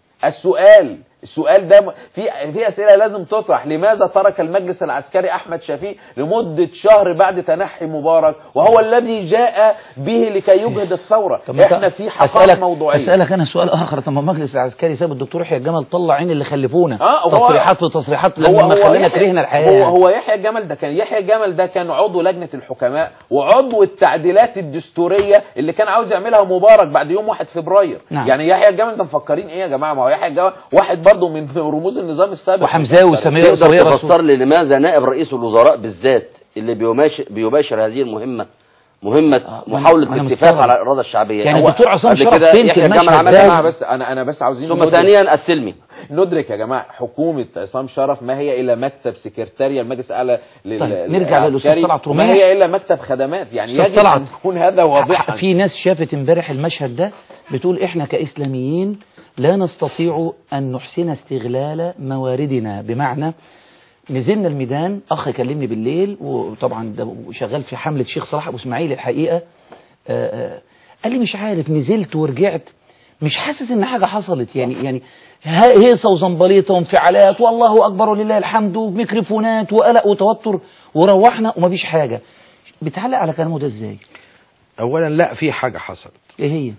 السؤال السؤال ده م- في في اسئله لازم تطرح لماذا ترك المجلس العسكري احمد شفيق لمده شهر بعد تنحي مبارك وهو الذي جاء به لكي يجهد الثوره طب ما احنا انت- في حقائق أسألك موضوعيه اسالك انا سؤال اخر طب ما المجلس العسكري ساب الدكتور يحيى الجمل طلع عين اللي خلفونا آه، هو- تصريحات في تصريحات لما ما خلينا يحيى- كرهنا الحياه هو يعني. هو يحيى الجمل ده كان يحيى الجمل ده كان عضو لجنه الحكماء وعضو التعديلات الدستوريه اللي كان عاوز يعملها مبارك بعد يوم 1 فبراير نعم. يعني يحيى الجمل ده مفكرين ايه يا جماعه ما هو يحيى الجمل واحد برضه من رموز النظام السابق وحمزاوي وسمير تقدر وسمير تفسر لي لماذا نائب رئيس الوزراء بالذات اللي بيماشر, بيباشر هذه المهمة مهمه آه، ما أنا- محاوله ما أنا الاتفاق مستغرب. على الاراده الشعبيه يعني هو الدكتور عصام قبل شرف كده فين في يحيى المشهد جمال عمل ده؟ إيه؟ جماعة بس انا انا بس عاوزين ثم ندرك- ثانيا السلمي ندرك يا جماعه حكومه عصام شرف ما هي الا مكتب سكرتاريا المجلس الاعلى لل- طيب، لل- نرجع للأستاذ العسكري، طلعت ما رميح. هي الا مكتب خدمات يعني أستاذ يجب ان طلعت. يكون هذا واضحا في ناس شافت امبارح المشهد ده بتقول احنا كإسلاميين لا نستطيع أن نحسن استغلال مواردنا بمعنى نزلنا الميدان أخ كلمني بالليل وطبعا ده شغال في حملة شيخ صلاح أبو إسماعيل الحقيقة آه، آه، قال لي مش عارف نزلت ورجعت مش حاسس ان حاجة حصلت يعني يعني ه- هيصة وزنبليطة وانفعالات والله اكبر ولله الحمد وميكروفونات وقلق وتوتر وروحنا ومفيش حاجة بتعلق على كلامه ده ازاي اولا لا في حاجه حصلت ايه هي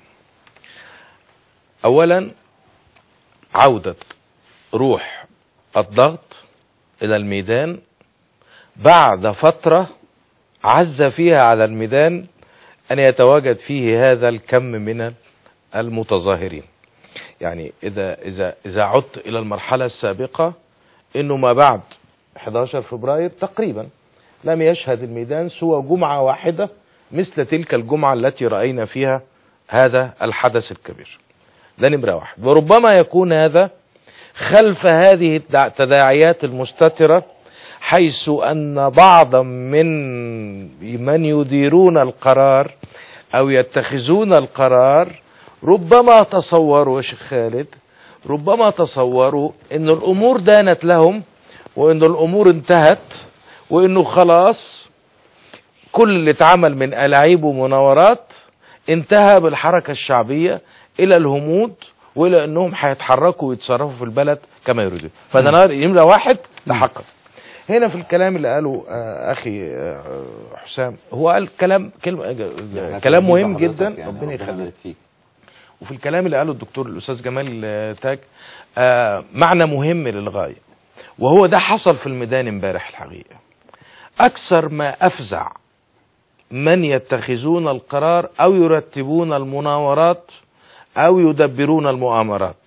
اولا عودة روح الضغط الى الميدان بعد فترة عز فيها على الميدان ان يتواجد فيه هذا الكم من المتظاهرين يعني اذا اذا اذا عدت الى المرحلة السابقة انه ما بعد 11 فبراير تقريبا لم يشهد الميدان سوى جمعة واحدة مثل تلك الجمعة التي رأينا فيها هذا الحدث الكبير ده نمرة واحد وربما يكون هذا خلف هذه التدع- التداعيات المستترة حيث أن بعضا من من يديرون القرار أو يتخذون القرار ربما تصوروا يا شيخ خالد ربما تصوروا أن الأمور دانت لهم وأن الأمور انتهت وأنه خلاص كل اللي اتعمل من ألاعيب ومناورات انتهى بالحركة الشعبية إلى الهمود وإلى أنهم هيتحركوا ويتصرفوا في البلد كما يريدون فده نار يملى واحد تحقق هنا في الكلام اللي قاله آه، أخي آه، حسام هو قال كلام كلمة آه، كلام مهم جدا ربنا يخليك فيك وفي الكلام اللي قاله الدكتور الأستاذ جمال آه، تاج آه، معنى مهم للغاية وهو ده حصل في الميدان امبارح الحقيقة أكثر ما أفزع من يتخذون القرار أو يرتبون المناورات أو يدبرون المؤامرات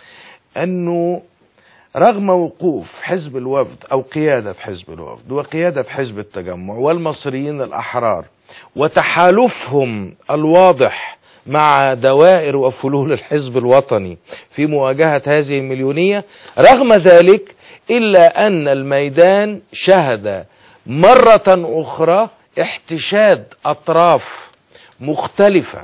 أنه رغم وقوف حزب الوفد أو قيادة حزب الوفد وقيادة حزب التجمع والمصريين الأحرار وتحالفهم الواضح مع دوائر وفلول الحزب الوطني في مواجهة هذه المليونية رغم ذلك إلا أن الميدان شهد مرة أخرى احتشاد أطراف مختلفة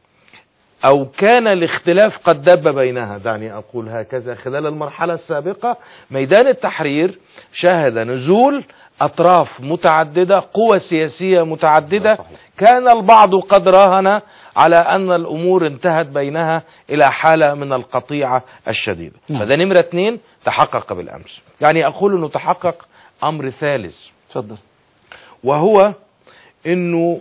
أو كان الاختلاف قد دب بينها دعني أقول هكذا خلال المرحلة السابقة ميدان التحرير شهد نزول أطراف متعددة قوى سياسية متعددة كان البعض قد راهن على أن الأمور انتهت بينها إلى حالة من القطيعة الشديدة نعم. فده نمرة اتنين تحقق بالأمس يعني أقول أنه تحقق أمر ثالث اتفضل وهو انه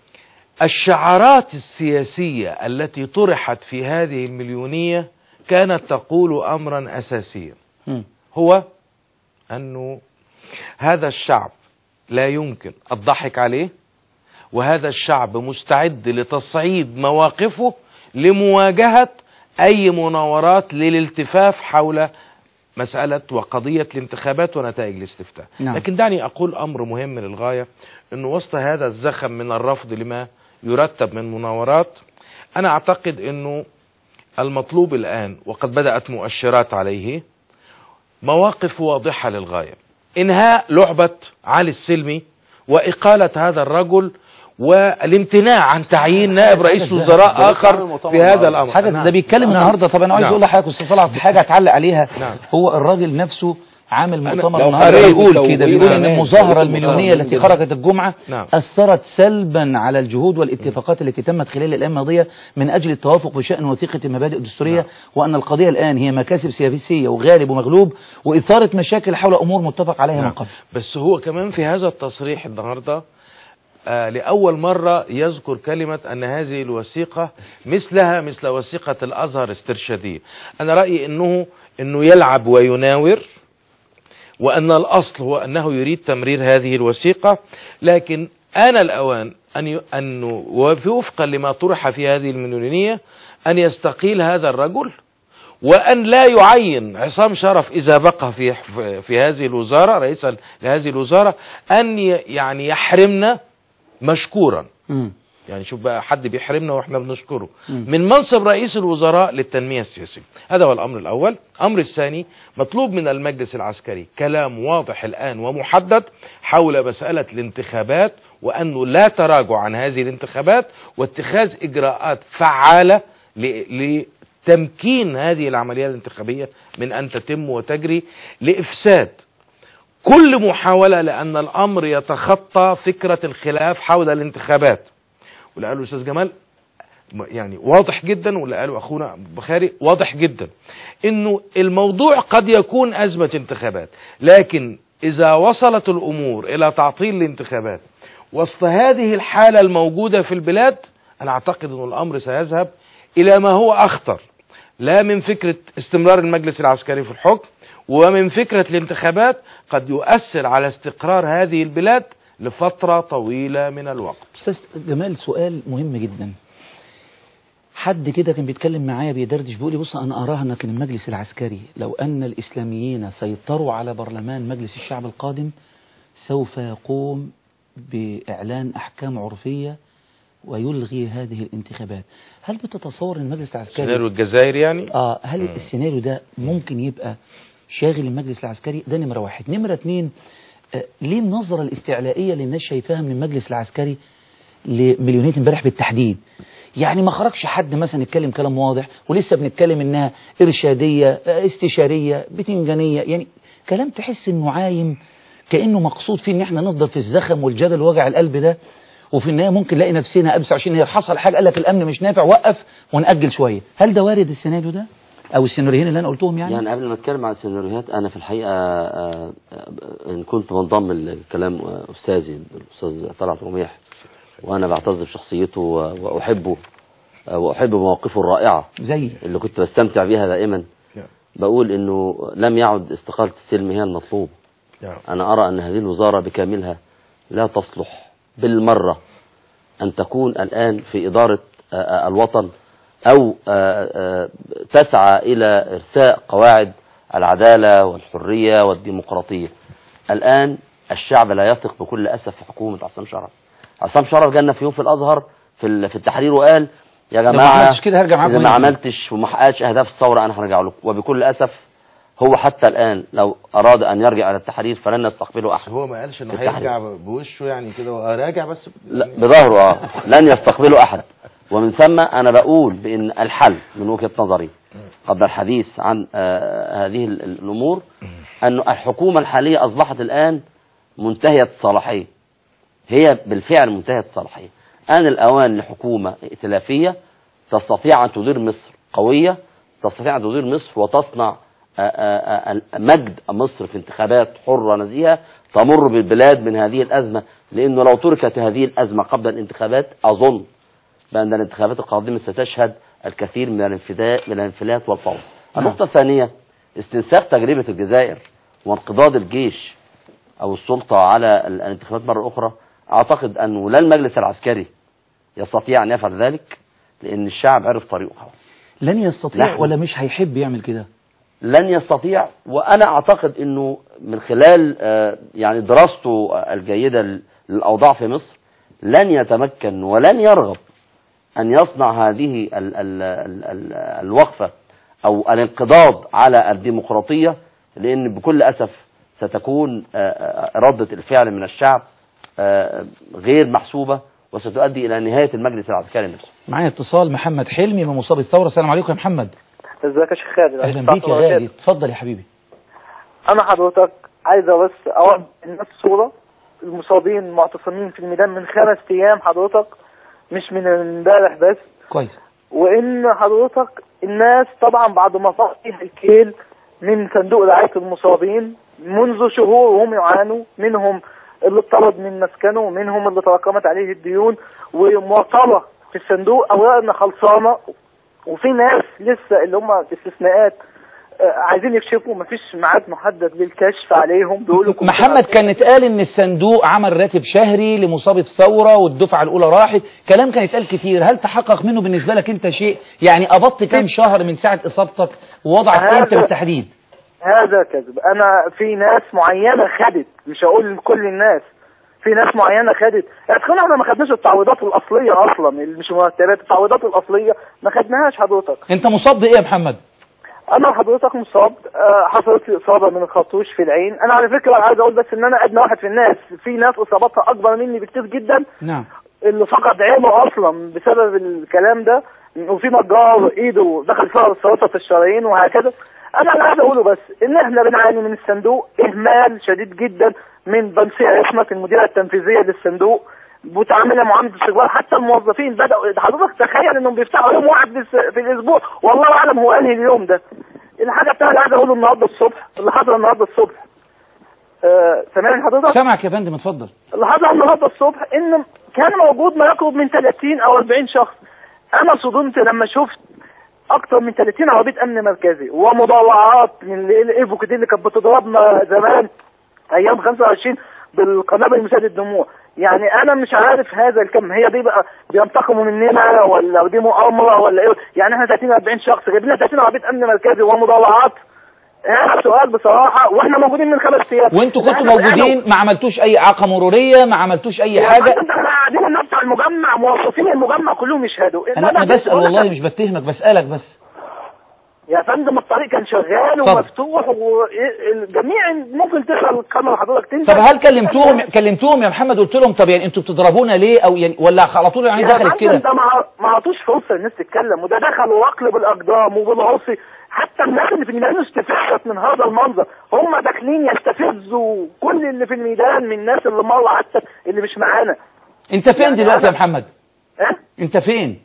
الشعارات السياسية التي طرحت في هذه المليونية كانت تقول امرا اساسيا مم. هو انه هذا الشعب لا يمكن الضحك عليه وهذا الشعب مستعد لتصعيد مواقفه لمواجهة اي مناورات للالتفاف حول مسألة وقضية الانتخابات ونتائج الاستفتاء نعم. لكن دعني أقول أمر مهم للغاية أنه وسط هذا الزخم من الرفض لما يرتب من مناورات أنا أعتقد أنه المطلوب الآن وقد بدأت مؤشرات عليه مواقف واضحة للغاية إنهاء لعبة علي السلمي وإقالة هذا الرجل والامتناع عن تعيين نائب رئيس وزراء آخر في هذا الأمر حاجة نعم. ده بيتكلم نعم. النهارده طب انا عايز نعم. اقول لحضرتك استاذ صلاح في حاجه اتعلق عليها نعم. هو الراجل نفسه عامل مؤتمر لو النهارده قريت بيقول لو كده قريت بيقول ان كمان المظاهره قريت المليونيه المؤتمر التي جدا. خرجت الجمعه نعم. اثرت سلبا على الجهود والاتفاقات التي تمت خلال الايام الماضيه من اجل التوافق بشان وثيقه المبادئ الدستوريه نعم. وان القضيه الان هي مكاسب سياسيه وغالب ومغلوب واثاره مشاكل حول امور متفق عليها من نعم. قبل بس هو كمان في هذا التصريح النهارده آه لأول مرة يذكر كلمة أن هذه الوثيقة مثلها مثل وثيقة الأزهر استرشادية أنا رأيي أنه أنه يلعب ويناور وأن الأصل هو أنه يريد تمرير هذه الوثيقة لكن آن الأوان أن ي... أن وفي وفقا لما طرح في هذه المليونية أن يستقيل هذا الرجل وأن لا يعين عصام شرف إذا بقى في في هذه الوزارة رئيسا لهذه الوزارة أن ي- يعني يحرمنا مشكورا مم. يعني شوف بقى حد بيحرمنا واحنا بنشكره مم. من منصب رئيس الوزراء للتنمية السياسية هذا هو الأمر الأول الأمر الثاني مطلوب من المجلس العسكري كلام واضح الآن ومحدد حول مسألة الانتخابات وأنه لا تراجع عن هذه الانتخابات واتخاذ إجراءات فعالة ل- لتمكين هذه العملية الانتخابية من أن تتم وتجري لإفساد كل محاولة لأن الأمر يتخطى فكرة الخلاف حول الانتخابات واللي قاله الأستاذ جمال م- يعني واضح جدا واللي قاله أخونا بخاري واضح جدا إنه الموضوع قد يكون أزمة انتخابات لكن إذا وصلت الأمور إلى تعطيل الانتخابات وسط هذه الحالة الموجودة في البلاد أنا أعتقد أن الأمر سيذهب إلى ما هو أخطر لا من فكرة استمرار المجلس العسكري في الحكم ومن فكرة الانتخابات قد يؤثر على استقرار هذه البلاد لفترة طويلة من الوقت استاذ جمال سؤال مهم جدا حد كده كان بيتكلم معايا بيدردش بيقول لي بص انا اراها ان كان المجلس العسكري لو ان الاسلاميين سيطروا على برلمان مجلس الشعب القادم سوف يقوم باعلان احكام عرفيه ويلغي هذه الانتخابات هل بتتصور ان المجلس العسكري سيناريو الجزائر يعني اه هل مم. السيناريو ده ممكن يبقى شاغل المجلس العسكري ده نمرة واحد نمرة اتنين آه ليه النظرة الاستعلائية اللي الناس شايفاها من المجلس العسكري لمليونية امبارح بالتحديد يعني ما خرجش حد مثلا يتكلم كلام واضح ولسه بنتكلم انها ارشادية آه، استشارية بتنجانية يعني كلام تحس انه عايم كأنه مقصود فيه ان احنا نفضل في الزخم والجدل ووجع القلب ده وفي النهايه ممكن نلاقي نفسنا ابس عشان هي حصل حاجه قال لك الامن مش نافع وقف ونأجل شويه هل ده وارد السيناريو ده او السيناريوهين اللي انا قلتهم يعني, يعني قبل ما اتكلم عن السيناريوهات انا في الحقيقه آه، آه، ان كنت بنضم لكلام آه، استاذي الاستاذ طلعت رميح وانا بعتز بشخصيته و- واحبه آه، واحب مواقفه الرائعه زي اللي كنت بستمتع بيها دائما بقول انه لم يعد استقاله السلم هي المطلوب انا ارى ان هذه الوزاره بكاملها لا تصلح بالمره ان تكون الان في اداره آه، آه، الوطن او آه، آه، تسعى الى ارساء قواعد العداله والحريه والديمقراطيه الان الشعب لا يثق بكل اسف في حكومه عصام شرف عصام شرف جالنا في يوم في الازهر في ال- في التحرير وقال يا لو ما جماعه عملتش كده هرجع معاكم اذا ما هنا. عملتش وما حققتش اهداف الثوره انا هرجع لكم وبكل اسف هو حتى الان لو اراد ان يرجع الى التحرير فلن يستقبله احد هو ما قالش انه التحرير. هيرجع بوشه يعني كده وراجع بس لا بظهره اه لن يستقبله احد ومن ثم انا بقول بان الحل من وجهه نظري قبل الحديث عن آه هذه ال- ال- الامور ان الحكومه الحاليه اصبحت الان منتهيه الصلاحيه هي بالفعل منتهيه الصلاحيه ان الاوان لحكومه ائتلافيه تستطيع ان تدير مصر قويه تستطيع ان تدير مصر وتصنع آه، آه، آه، مجد مصر في انتخابات حره نزيهه تمر بالبلاد من هذه الازمه لانه لو تركت هذه الازمه قبل الانتخابات اظن بان الانتخابات القادمه ستشهد الكثير من الانفداء من الانفلات والفوضى. النقطه الثانيه استنساخ تجربه الجزائر وانقضاض الجيش او السلطه على ال- الانتخابات مره اخرى اعتقد انه لا المجلس العسكري يستطيع ان يفعل ذلك لان الشعب عرف طريقه خلاص. لن يستطيع نحن- ولا مش هيحب يعمل كده لن يستطيع وانا اعتقد انه من خلال آه، يعني دراسته الجيده لل- للاوضاع في مصر لن يتمكن ولن يرغب ان يصنع هذه ال ال ال ال الوقفه او الانقضاض على الديمقراطيه لان بكل اسف ستكون آه، آه، رده الفعل من الشعب آه، غير محسوبه وستؤدي الى نهايه المجلس العسكري نفسه معايا اتصال محمد حلمي من مصاب الثوره السلام عليكم يا محمد ازيك يا شيخ خالد اهلا بيك يا غالي اتفضل يا حبيبي انا حضرتك عايزه بس اوري الناس صوره المصابين معتصمين في الميدان من خمس ايام حضرتك مش من امبارح بس كويس وان حضرتك الناس طبعا بعد ما صار فيها الكيل من صندوق رعايه المصابين منذ شهور وهم يعانوا منهم اللي اتطرد من مسكنه ومنهم اللي تراكمت عليه الديون ومعطله في الصندوق اوراقنا خلصانه وفي ناس لسه اللي هم استثناءات آه، عايزين يكشفوا مفيش ميعاد محدد للكشف عليهم بيقولوا كنتوا محمد عارفين. كان اتقال ان الصندوق عمل راتب شهري لمصاب الثوره والدفعه الاولى راحت كلام كان اتقال كتير هل تحقق منه بالنسبه لك انت شيء يعني قبضت كام شهر من ساعه اصابتك ووضعك ايه انت هذا- بالتحديد هذا كذب انا في ناس معينه خدت مش هقول لكل الناس في ناس معينه خدت احنا احنا ما خدناش التعويضات الاصليه اصلا اللي مش مرتبات التعويضات الاصليه ما خدناهاش حضرتك انت مصاب بايه يا محمد انا حضرتك مصاب آه، حصلت لي اصابه من الخرطوش في العين انا على فكره عايز اقول بس ان انا ادنى واحد في الناس في ناس اصابتها اكبر مني بكتير جدا نعم اللي فقد عينه اصلا بسبب الكلام ده وفي نجار ايده دخل فيها رصاصه في الشرايين وهكذا انا اللي عايز اقوله بس ان احنا بنعاني من الصندوق اهمال شديد جدا من بنسي عصمت المديره التنفيذيه للصندوق بتعاملها معامله الشغال حتى الموظفين بداوا حضرتك تخيل انهم بيفتحوا يوم واحد في الس- في الاسبوع والله اعلم هو انهي اليوم ده الحاجه الثانيه اللي عايز اقوله النهارده الصبح اللي حصل النهارده الصبح آه سامعني حضرتك سامعك يا فندم اتفضل اللي حصل النهارده الصبح ان كان موجود ما يقرب من 30 او 40 شخص انا صدمت لما شفت اكتر من 30 عربيه امن مركزي ومضاوعات من ال- الايفوك دي اللي كانت بتضربنا زمان ايام 25 بالقنابل مسال الدموع يعني انا مش عارف هذا الكم هي دي بقى بينتقموا مننا ولا دي مؤامره ولا ايه يعني احنا 30 40 شخص جايب لنا 30 عربيه امن مركزي ومضاوعات هذا سؤال بصراحه واحنا موجودين من خمس ايام وانتوا كنتوا إحنا- موجودين ما عملتوش اي اعاقه مروريه ما عملتوش اي حاجه احنا قاعدين الناس بتاع المجمع موظفين المجمع كلهم يشهدوا انا انا بسال والله مش بتهمك بسالك بس يا فندم الطريق كان شغال اتفضل. ومفتوح والجميع ممكن تسال الكاميرا حضرتك تنزل طب هل كلمتوهم كلمتوهم يا محمد قلت لهم طب يعني انتوا بتضربونا ليه او يعني ولا على طول يعني يا دخلت فندم كده ده ما ما عطوش فرصه الناس تتكلم وده دخل واقلب الاقدام وبالعصي حتى الناس اللي في الميدان استفزت من هذا المنظر هم داخلين يستفزوا كل اللي في الميدان من الناس اللي مره حتى اللي مش معانا انت فين يعني دلوقتي يا أنا- محمد ها انت فين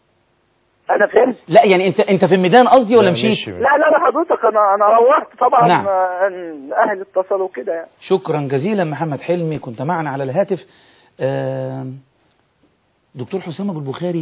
انا فين لا يعني انت انت في الميدان قصدي ولا مشيت لا لا لا حضرتك انا انا روحت طبعا نعم. آه، اهلي اتصلوا كده يعني شكرا جزيلا محمد حلمي كنت معنا على الهاتف آم، دكتور حسام ابو البخاري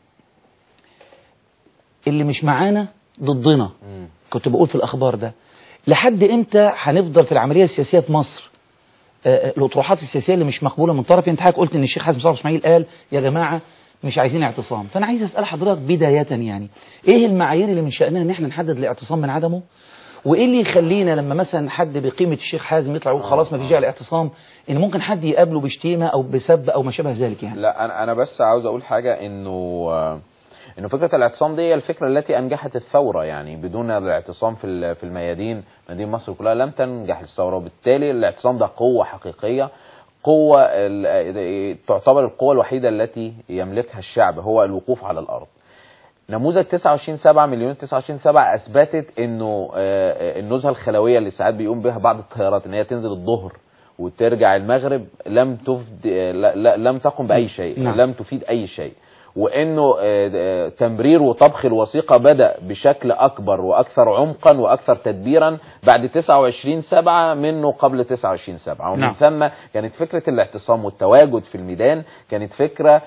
اللي مش معانا ضدنا كنت بقول في الاخبار ده لحد امتى هنفضل في العمليه السياسيه في مصر آه، آه، الاطروحات السياسيه اللي مش مقبوله من طرف انت حضرتك قلت ان الشيخ حازم صالح اسماعيل قال يا جماعه مش عايزين اعتصام فانا عايز اسال حضرتك بدايه يعني ايه المعايير اللي من شانها ان احنا نحدد الاعتصام من عدمه وايه اللي يخلينا لما مثلا حد بقيمه الشيخ حازم يطلع يقول خلاص ما فيش داعي الاعتصام ان ممكن حد يقابله بشتيمه او بسب او ما شابه ذلك يعني لا انا انا بس عاوز اقول حاجه انه آه، انه فكره الاعتصام دي هي الفكره التي انجحت الثوره يعني بدون الاعتصام في ال- في الميادين ميادين مصر كلها لم تنجح الثوره وبالتالي الاعتصام ده قوه حقيقيه قوه ال- تعتبر القوه الوحيده التي يملكها الشعب هو الوقوف على الارض نموذج 29 7 مليون 29 7 اثبتت انه آه، آه، النزهه الخلويه اللي ساعات بيقوم بها بعض التيارات ان هي تنزل الظهر وترجع المغرب لم تفد آه، لا لا لم تقم باي شيء نعم. لم تفيد اي شيء وانه آه، آه، تمرير وطبخ الوثيقه بدا بشكل اكبر واكثر عمقا واكثر تدبيرا بعد 29 7 منه قبل 29 7 ومن نعم. ثم كانت فكره الاعتصام والتواجد في الميدان كانت فكره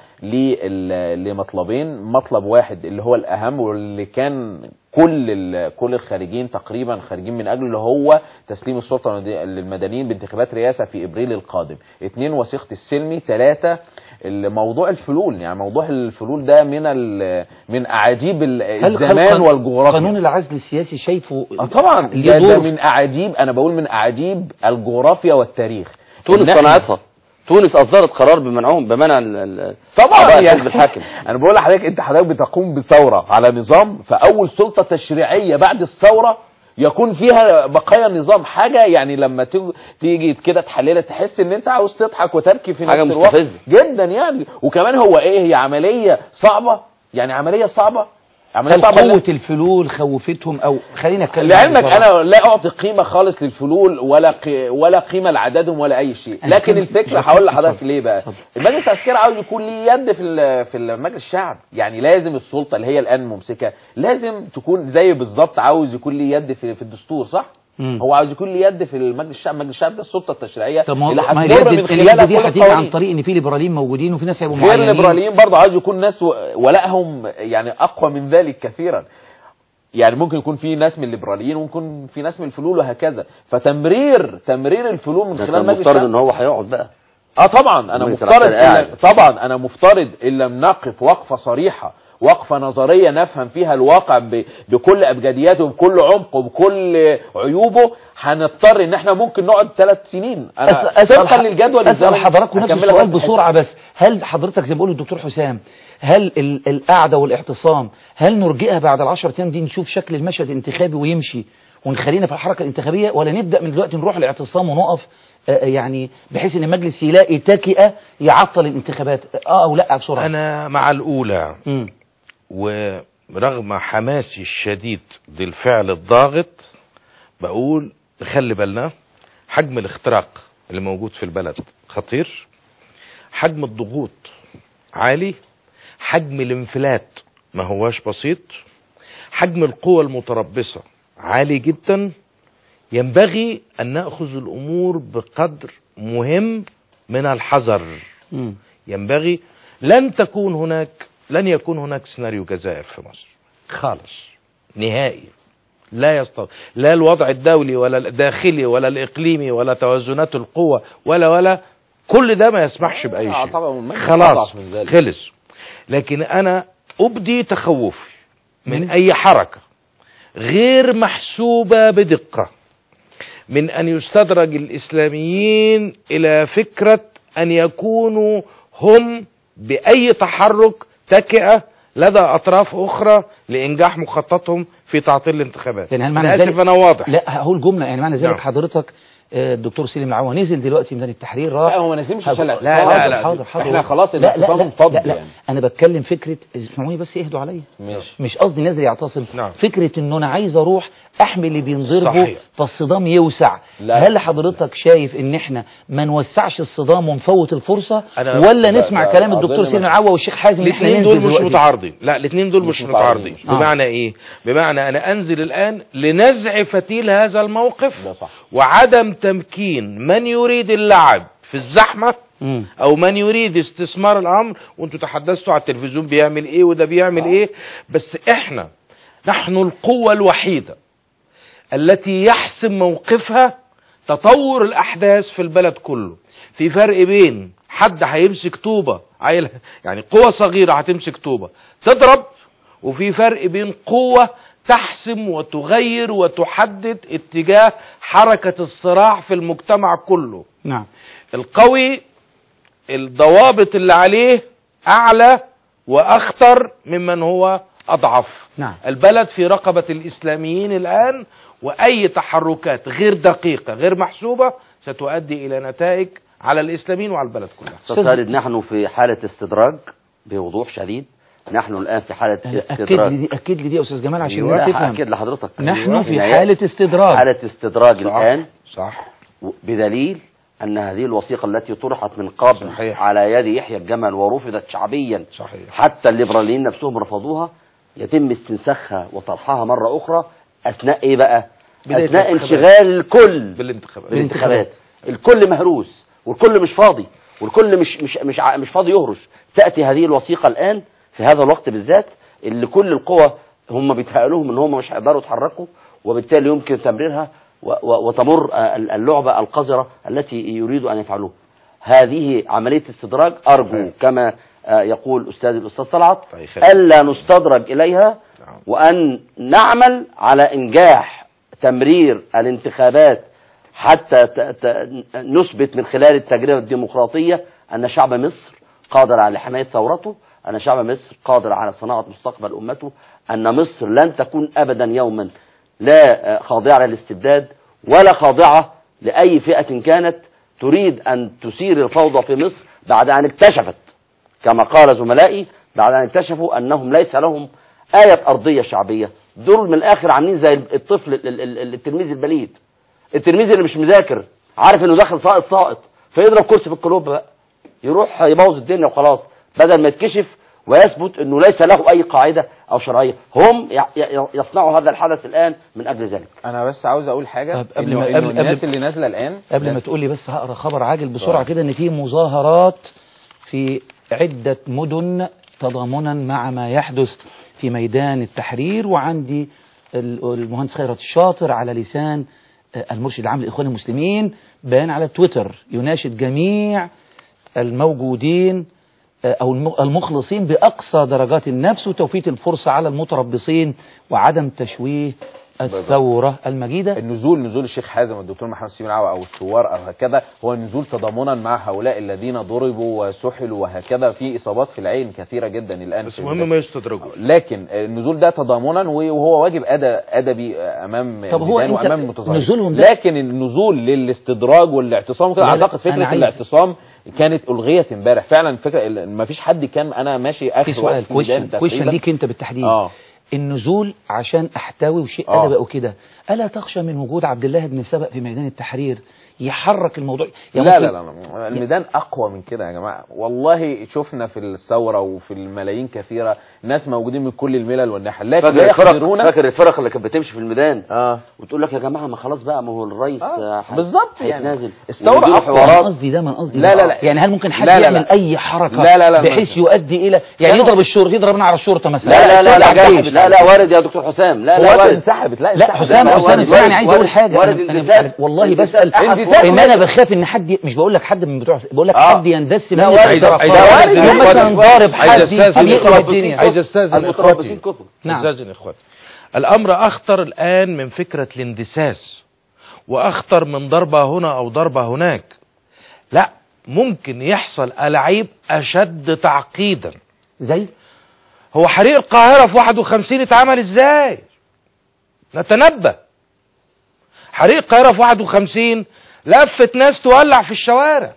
لل- لمطلبين مطلب واحد اللي هو الاهم واللي كان كل ال- كل الخارجين تقريبا خارجين من اجله اللي هو تسليم السلطه للمدنيين بانتخابات رئاسه في ابريل القادم اثنين وثيقه السلمي ثلاثه موضوع الفلول يعني موضوع الفلول ده من ال- من اعاجيب ال- هل الزمان قانون- والجغرافيا قانون العزل السياسي شايفه آه طبعا ليه ده, ده دور من اعاجيب انا بقول من اعاجيب الجغرافيا والتاريخ تونس إن إحنا- صنعتها تونس اصدرت قرار بمنعهم بمنع ال- ال- طبعا أعضاء يعني الحزب الحاكم انا بقول لحضرتك انت حضرتك بتقوم بثوره على نظام فاول سلطه تشريعيه بعد الثوره يكون فيها بقايا النظام حاجه يعني لما تيجي- تيجي كده تحللها تحس ان انت عاوز تضحك وتبكي في حاجة نفس الوقت مستفزة. جدا يعني وكمان هو ايه هي عمليه صعبه يعني عمليه صعبه عمليه هل صعبه لا- قوه الفلول خوفتهم او خلينا اتكلم لعلمك بصراحة. انا لا اعطي قيمه خالص للفلول ولا قي... ولا قيمه لعددهم ولا اي شيء أنا لكن كنت- الفكره اتفضل. هقول لحضرتك اتفضل. ليه بقى اتفضل. المجلس العسكري عاوز يكون ليه يد في ال- في مجلس الشعب يعني لازم السلطه اللي هي الان ممسكه لازم تكون زي بالظبط عاوز يكون ليه يد في في الدستور صح مم. هو عاوز يكون ليه يد في المجلس الشعب مجلس الشعب ده السلطه التشريعيه طب ما هو- اللي ما هتمر اليد من اليد خلالها دي كل هتيجي عن القوانين. طريق ان في ليبراليين موجودين وفي ناس هيبقوا غير معينين الليبراليين برضه عاوز يكون ناس و- ولائهم يعني اقوى من ذلك كثيرا يعني ممكن يكون في ناس من الليبراليين وممكن في ناس من الفلول وهكذا فتمرير تمرير الفلول من ده خلال كان مجلس مفترض الشعب ان هو هيقعد بقى اه طبعا انا مجلس مفترض العسكري قاعد. إلا طبعا انا مفترض ان لم نقف وقفه صريحه وقفة نظرية نفهم فيها الواقع ب- بكل أبجدياته وبكل عمقه وبكل عيوبه هنضطر ان احنا ممكن نقعد ثلاث سنين انا طبقا ح- للجدول اسال الزمني حضراتكم نفس هكملها السؤال بس بسرعه بس هل حضرتك زي ما بيقول الدكتور حسام هل ال- القعده والاعتصام هل نرجئها بعد العشر ايام دي نشوف شكل المشهد الانتخابي ويمشي ونخلينا في الحركه الانتخابيه ولا نبدا من دلوقتي نروح الاعتصام ونقف آه، يعني بحيث ان المجلس يلاقي تكئه يعطل الانتخابات اه او لا بسرعه انا مع الاولى مم. ورغم حماسي الشديد للفعل الضاغط بقول نخلي بالنا حجم الاختراق اللي موجود في البلد خطير حجم الضغوط عالي حجم الانفلات ما هواش بسيط حجم القوى المتربصة عالي جدا ينبغي أن نأخذ الأمور بقدر مهم من الحذر مم. ينبغي لن تكون هناك لن يكون هناك سيناريو جزائر في مصر خالص نهائي لا يستطيع لا الوضع الدولي ولا الداخلي ولا الإقليمي ولا توازنات القوة ولا ولا كل ده ما يسمحش بأي آه، شيء طبعا والمجلس خلاص أضعف من ذلك. خلص لكن أنا أبدي تخوفي من مم. أي حركة غير محسوبة بدقة من أن يستدرج الإسلاميين إلى فكرة أن يكونوا هم بأي تحرك تكئة لدى أطراف أخرى لإنجاح مخططهم في تعطيل الانتخابات يعني هل معنى أنا آسف ذلك- أنا واضح لا هقول جمله يعني معنى ذلك نعم. حضرتك آه، الدكتور سليم العوا نزل دلوقتي ميدان التحرير راح لا هو ما نسيبش حاضر. شلع لا، لا، لا. حاضر حاضر احنا خلاص لا لا الاعتصام لا, انفض لا, لا يعني. انا بتكلم فكره اسمعوني بس اهدوا عليا ماشي مش قصدي نازل يعتصم نعم. فكره ان انا عايز اروح احمي اللي بينضربوا صحيح. فالصدام يوسع لا. هل حضرتك شايف ان احنا ما نوسعش الصدام ونفوت الفرصه أنا- ولا لا، نسمع لا، كلام أظن الدكتور ما- سليم العوا والشيخ حازم ان احنا الاثنين ننزل دول مش دلوقتي متعارضين لا الاثنين دول مش مش متعارضين متعارضين. آه. بمعنى ايه بمعنى انا انزل الان لنزع فتيل هذا الموقف ده صح وعدم تمكين من يريد اللعب في الزحمة مم. او من يريد استثمار الامر وانتوا تحدثتوا على التلفزيون بيعمل ايه وده بيعمل ايه بس احنا نحن القوة الوحيدة التي يحسم موقفها تطور الاحداث في البلد كله في فرق بين حد هيمسك طوبة عيل يعني قوة صغيرة هتمسك طوبة تضرب وفي فرق بين قوة تحسم وتغير وتحدد اتجاه حركة الصراع في المجتمع كله نعم القوي الضوابط اللي عليه اعلى واخطر ممن هو اضعف نعم. البلد في رقبة الاسلاميين الان واي تحركات غير دقيقة غير محسوبة ستؤدي الى نتائج على الاسلاميين وعلى البلد كلها استاذ خالد نحن في حالة استدراج بوضوح شديد نحن الآن في حالة اكد لي استدراج دي اكد لي دي يا استاذ جمال عشان أيوة، الناس تفهم أكد لحضرتك نحن في إن حالة استدراج حالة استدراج صح. الآن صح بدليل أن هذه الوثيقة التي طرحت من قبل صحيح. على يد يحيى الجمل ورفضت شعبيا صحيح حتى الليبراليين نفسهم رفضوها يتم استنساخها وطرحها مرة أخرى أثناء إيه بقى؟ بداية أثناء الانتخابات. انشغال الكل بالانتخابات بالانتخابات الكل مهروس والكل مش فاضي والكل مش مش مش ع- مش فاضي يهرش تأتي هذه الوثيقة الآن في هذا الوقت بالذات اللي كل القوى هم بيتهيألهم ان هم مش هيقدروا يتحركوا وبالتالي يمكن تمريرها و- و- وتمر آه، ال- اللعبة القذرة التي يريدوا أن يفعلوها هذه عملية استدراج أرجو كما آه، يقول أستاذ الأستاذ طلعت الله يخليك. ألا نستدرج إليها نعم. وأن نعمل على إنجاح تمرير الانتخابات حتى ت- ت- نثبت من خلال التجربة الديمقراطية أن شعب مصر قادر على حماية ثورته أن شعب مصر قادر على صناعة مستقبل أمته أن مصر لن تكون أبدا يوما لا آه، خاضعة للاستبداد ولا خاضعة لأي فئة كانت تريد أن تثير الفوضى في مصر بعد أن اكتشفت كما قال زملائي بعد أن اكتشفوا أنهم ليس لهم آية أرضية شعبية دول من الآخر عاملين زي الطفل ال- ال- ال- التلميذ البليد التلميذ اللي مش مذاكر عارف انه داخل ساقط ساقط فيضرب كرسي في القلوب بقى يروح يبوظ الدنيا وخلاص بدل ما يتكشف ويثبت انه ليس له اي قاعده او شرعيه هم ي- ي- يصنعوا هذا الحدث الان من اجل ذلك انا بس عاوز اقول حاجه طب قبل إنه- ما- إنه قبل- الناس قبل- اللي نازله الان قبل ما تقول لي بس هقرا خبر عاجل بسرعه طيب. كده ان في مظاهرات في عده مدن تضامنا مع ما يحدث في ميدان التحرير وعندي ال- المهندس خيرت الشاطر على لسان آه، المرشد العام للاخوان المسلمين بيان على تويتر يناشد جميع الموجودين آه، أو الم- المخلصين بأقصى درجات النفس وتوفيت الفرصة على المتربصين وعدم تشويه الثورة المجيدة النزول نزول الشيخ حازم والدكتور محمد سيمين عوا او الثوار او هكذا هو نزول تضامنا مع هؤلاء الذين ضربوا وسحلوا وهكذا في اصابات في العين كثيره جدا الان بس في مهم ما يستدرجوا لكن النزول ده تضامنا وهو واجب أدى ادبي امام طب هو الميدان أنت وامام المتظاهرين نزولهم ده- لكن النزول للاستدراج والاعتصام كده لا، لا، اعتقد أنا فكره عايز- الاعتصام كانت الغيت امبارح فعلا فكره ما فيش حد كان انا ماشي في اخر سؤال وقت في ميدان كويشن كويشن تقريباً. ليك أنت بالتحديد اه النزول عشان احتوي وشيء آه. ادبي او كده الا تخشى من وجود عبد الله بن سبأ في ميدان التحرير يحرك الموضوع لا يعني لا ممكن- لا لا الميدان اقوى من كده يا جماعه والله شفنا في الثوره وفي الملايين كثيره ناس موجودين من كل الملل والنحل لكن فاكر لا الفرق يقدرون فاكر الفرق اللي كانت بتمشي في الميدان اه وتقول لك يا جماعه ما خلاص بقى ما هو الرئيس آه، آه، ح- بالظبط يعني. هيتنازل الثورة ويجيبوا أقوى. من حوارات قصدي ده من قصدي لا، ده. لا، لا. يعني هل ممكن حد لا، لا، لا. يعمل اي حركه لا، لا، لا، بحيث ما- يؤدي الى يعني لا، يضرب الشرطه يضربنا على الشرطه مثلا لا لا لا لا, الشرطة لا, جيش. لا, لا وارد يا دكتور حسام لا لا هو وارد انسحبت لا لا انسحبت. حسام لا، حسام وارد، اسمعني وارد، عايز اقول وارد، حاجه وارد أنا- أنا- انتزاع. والله انتزاع. بسال انتزاع. ان انا بخاف ان حد ي- مش بقول لك حد من بتوع بقول لك آه. حد يندس لا، من وارد، الطرفين. عايز- ده وارد، يوم وارد، مثلا وارد. ضارب عايز حد أستاذن يقلب إخواتي. الدنيا عايز استاذن المتربصين اخواتي كتب نعم. استاذن اخواتي الامر اخطر الان من فكره الاندساس واخطر من ضربه هنا او ضربه هناك لا ممكن يحصل ألعيب اشد تعقيدا زي هو حريق القاهره في 51 اتعمل ازاي نتنبه حريق القاهره في 51 لفت ناس تولع في الشوارع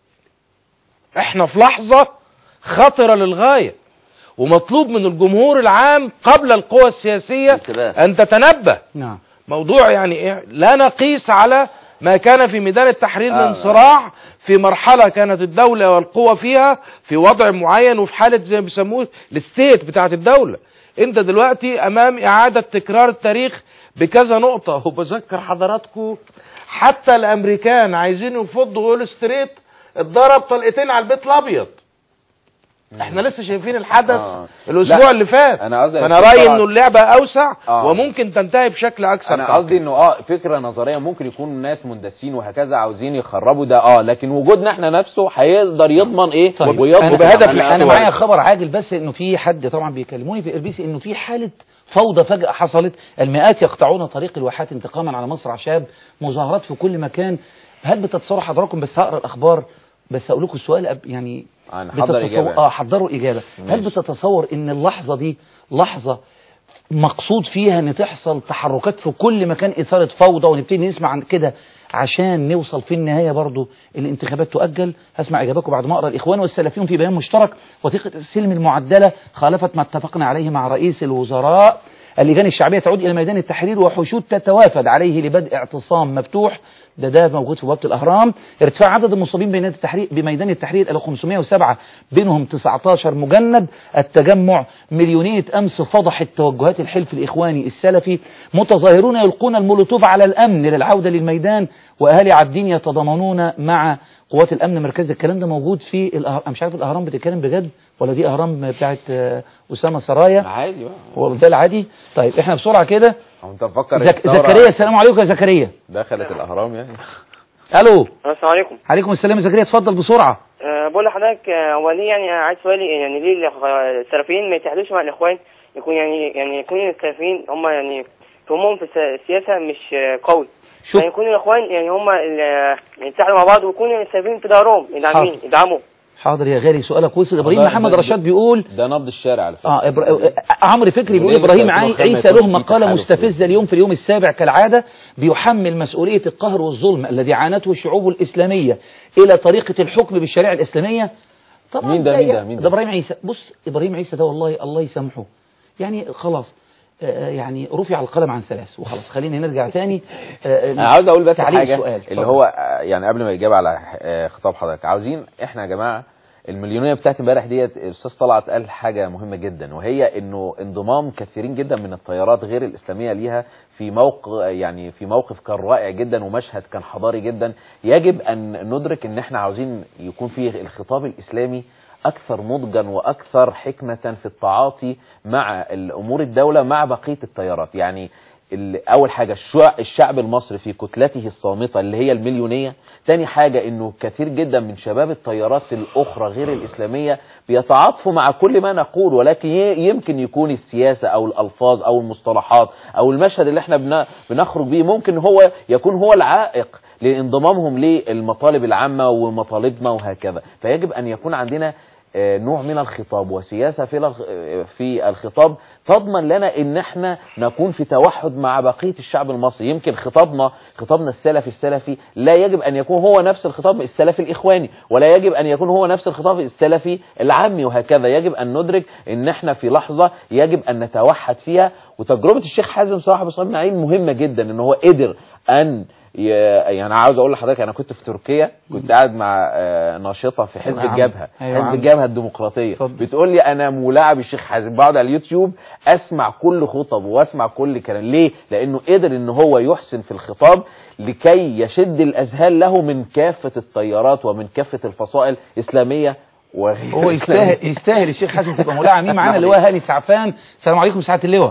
احنا في لحظه خطره للغايه ومطلوب من الجمهور العام قبل القوى السياسيه انتباه. ان تتنبه نعم موضوع يعني ايه لا نقيس على ما كان في ميدان التحرير آه. من صراع في مرحلة كانت الدولة والقوة فيها في وضع معين وفي حالة زي ما بيسموه الستيت بتاعت الدولة انت دلوقتي امام اعادة تكرار التاريخ بكذا نقطة وبذكر حضراتكم حتى الامريكان عايزين يفضوا وول ستريت اتضرب طلقتين على البيت الابيض احنا لسه شايفين الحدث آه. الاسبوع لا، اللي فات أنا قصدي فانا الفكرة- رايي انه اللعبه اوسع آه. وممكن تنتهي بشكل اكثر انا تعقيد. قصدي انه اه فكره نظريه ممكن يكون ناس مندسين وهكذا عاوزين يخربوا ده اه لكن وجودنا احنا نفسه هيقدر يضمن ايه طيب ويضمن انا, بهدف أنا, الأسوأ. أنا معايا خبر عاجل بس انه في حد طبعا بيكلموني في اربيسي انه في حاله فوضى فجاه حصلت المئات يقطعون طريق الواحات انتقاما على مصر شاب مظاهرات في كل مكان هل بتتصوروا حضراتكم بس هقرا الاخبار بس اقول لكم السؤال أب- يعني أنا حضر بتتصور- إجابة. اه حضروا اجابه هل ماشي. بتتصور ان اللحظه دي لحظه مقصود فيها ان تحصل تحركات في كل مكان اثاره فوضى ونبتدي نسمع عن كده عشان نوصل في النهايه برضو الانتخابات تؤجل هسمع اجاباتكم بعد ما اقرا الاخوان والسلفيون في بيان مشترك وثيقه السلم المعدله خالفت ما اتفقنا عليه مع رئيس الوزراء اللجان الشعبيه تعود الى ميدان التحرير وحشود تتوافد عليه لبدء اعتصام مفتوح ده ده موجود في بوابه الاهرام ارتفاع عدد المصابين بميدان التحرير بميدان التحرير الى 507 بينهم 19 مجند التجمع مليونيه امس فضحت توجهات الحلف الاخواني السلفي متظاهرون يلقون المولوتوف على الامن للعوده للميدان واهالي عابدين يتضامنون مع قوات الامن مركز الكلام ده موجود في الأهرام أنا مش عارف الاهرام بتتكلم بجد ولا دي اهرام بتاعت آه، اسامه سرايا عادي بقى هو ده العادي طيب احنا بسرعه كده هو انت مفكر زك... الثورة زكريا السلام عليكم يا زكريا دخلت الاهرام يعني الو السلام عليكم عليكم السلام يا زكريا اتفضل بسرعه أه بقول لحضرتك آه، هو ليه يعني عايز سؤالي يعني ليه الإخ- السلفيين ما يتحدوش مع الاخوان يكون يعني يعني يكون السلفيين هم يعني فهمهم في الس- السياسه مش آه، قوي شوف يعني يكون الاخوان يعني هم ال- يتحدوا مع بعض ويكون السلفيين في ظهرهم يدعمين حاضر. يدعموا حاضر يا غالي سؤالك وصل ابراهيم ده- محمد ده- رشاد بيقول ده نبض الشارع على فكره اه إبرا... آه، عمرو فكري بيقول وليه ابراهيم مثلا عي... يكون عيسى خامة له يكون في مقاله تحالف مستفزه اليوم في اليوم السابع كالعاده بيحمل مسؤوليه القهر والظلم الذي عانته الشعوب الاسلاميه الى طريقه الحكم بالشريعه الاسلاميه طبعا مين ده؟ مين ده؟ هي- مين ده؟ ده ابراهيم عيسى بص ابراهيم عيسى ده والله الله يسامحه يعني خلاص آه، يعني رفع القلم عن ثلاث وخلاص خلينا نرجع تاني آه، انا عاوز اقول بس تعليق حاجه السؤال. اللي اتفضل. هو آه، يعني قبل ما يجاب على آه، خطاب حضرتك عاوزين احنا يا جماعه المليونيه بتاعت امبارح ديت الاستاذ طلعت قال حاجه مهمه جدا وهي انه انضمام كثيرين جدا من التيارات غير الاسلاميه ليها في موقع يعني في موقف كان رائع جدا ومشهد كان حضاري جدا يجب ان ندرك ان احنا عاوزين يكون فيه الخطاب الاسلامي اكثر نضجا واكثر حكمه في التعاطي مع الامور الدوله مع بقيه التيارات يعني ال- اول حاجة الشع- الشعب المصري في كتلته الصامتة اللي هي المليونية تاني حاجة انه كثير جدا من شباب التيارات الاخرى غير الاسلامية بيتعاطفوا مع كل ما نقول ولكن ي- يمكن يكون السياسة او الالفاظ او المصطلحات او المشهد اللي احنا بن- بنخرج بيه ممكن هو يكون هو العائق لانضمامهم للمطالب العامة ومطالبنا وهكذا فيجب ان يكون عندنا آه، نوع من الخطاب وسياسة في الخ- آه، في الخطاب تضمن لنا ان احنا نكون في توحد مع بقية الشعب المصري يمكن خطابنا خطابنا السلفي السلفي لا يجب ان يكون هو نفس الخطاب السلفي الاخواني ولا يجب ان يكون هو نفس الخطاب السلفي العامي وهكذا يجب ان ندرك ان احنا في لحظة يجب ان نتوحد فيها وتجربة الشيخ حازم صاحب صاحب نعيم مهمة جدا ان هو قدر ان ي- يعني انا عاوز اقول لحضرتك انا كنت في تركيا كنت قاعد مع آه، ناشطه في حزب أيوة يا عم. الجبهه أيوة يا حزب عم. الجبهه الديمقراطيه اتفضل. بتقول لي انا ملاعب الشيخ حازم بقعد على اليوتيوب اسمع كل خطبه واسمع كل كلام ليه لانه قدر ان هو يحسن في الخطاب لكي يشد الاذهان له من كافه التيارات ومن كافه الفصائل اسلاميه وغير هو إسلامية. يستاهل يستاهل الشيخ حسن تبقى مولاه عميم معانا اللي هو هاني سعفان السلام عليكم سعاده اللواء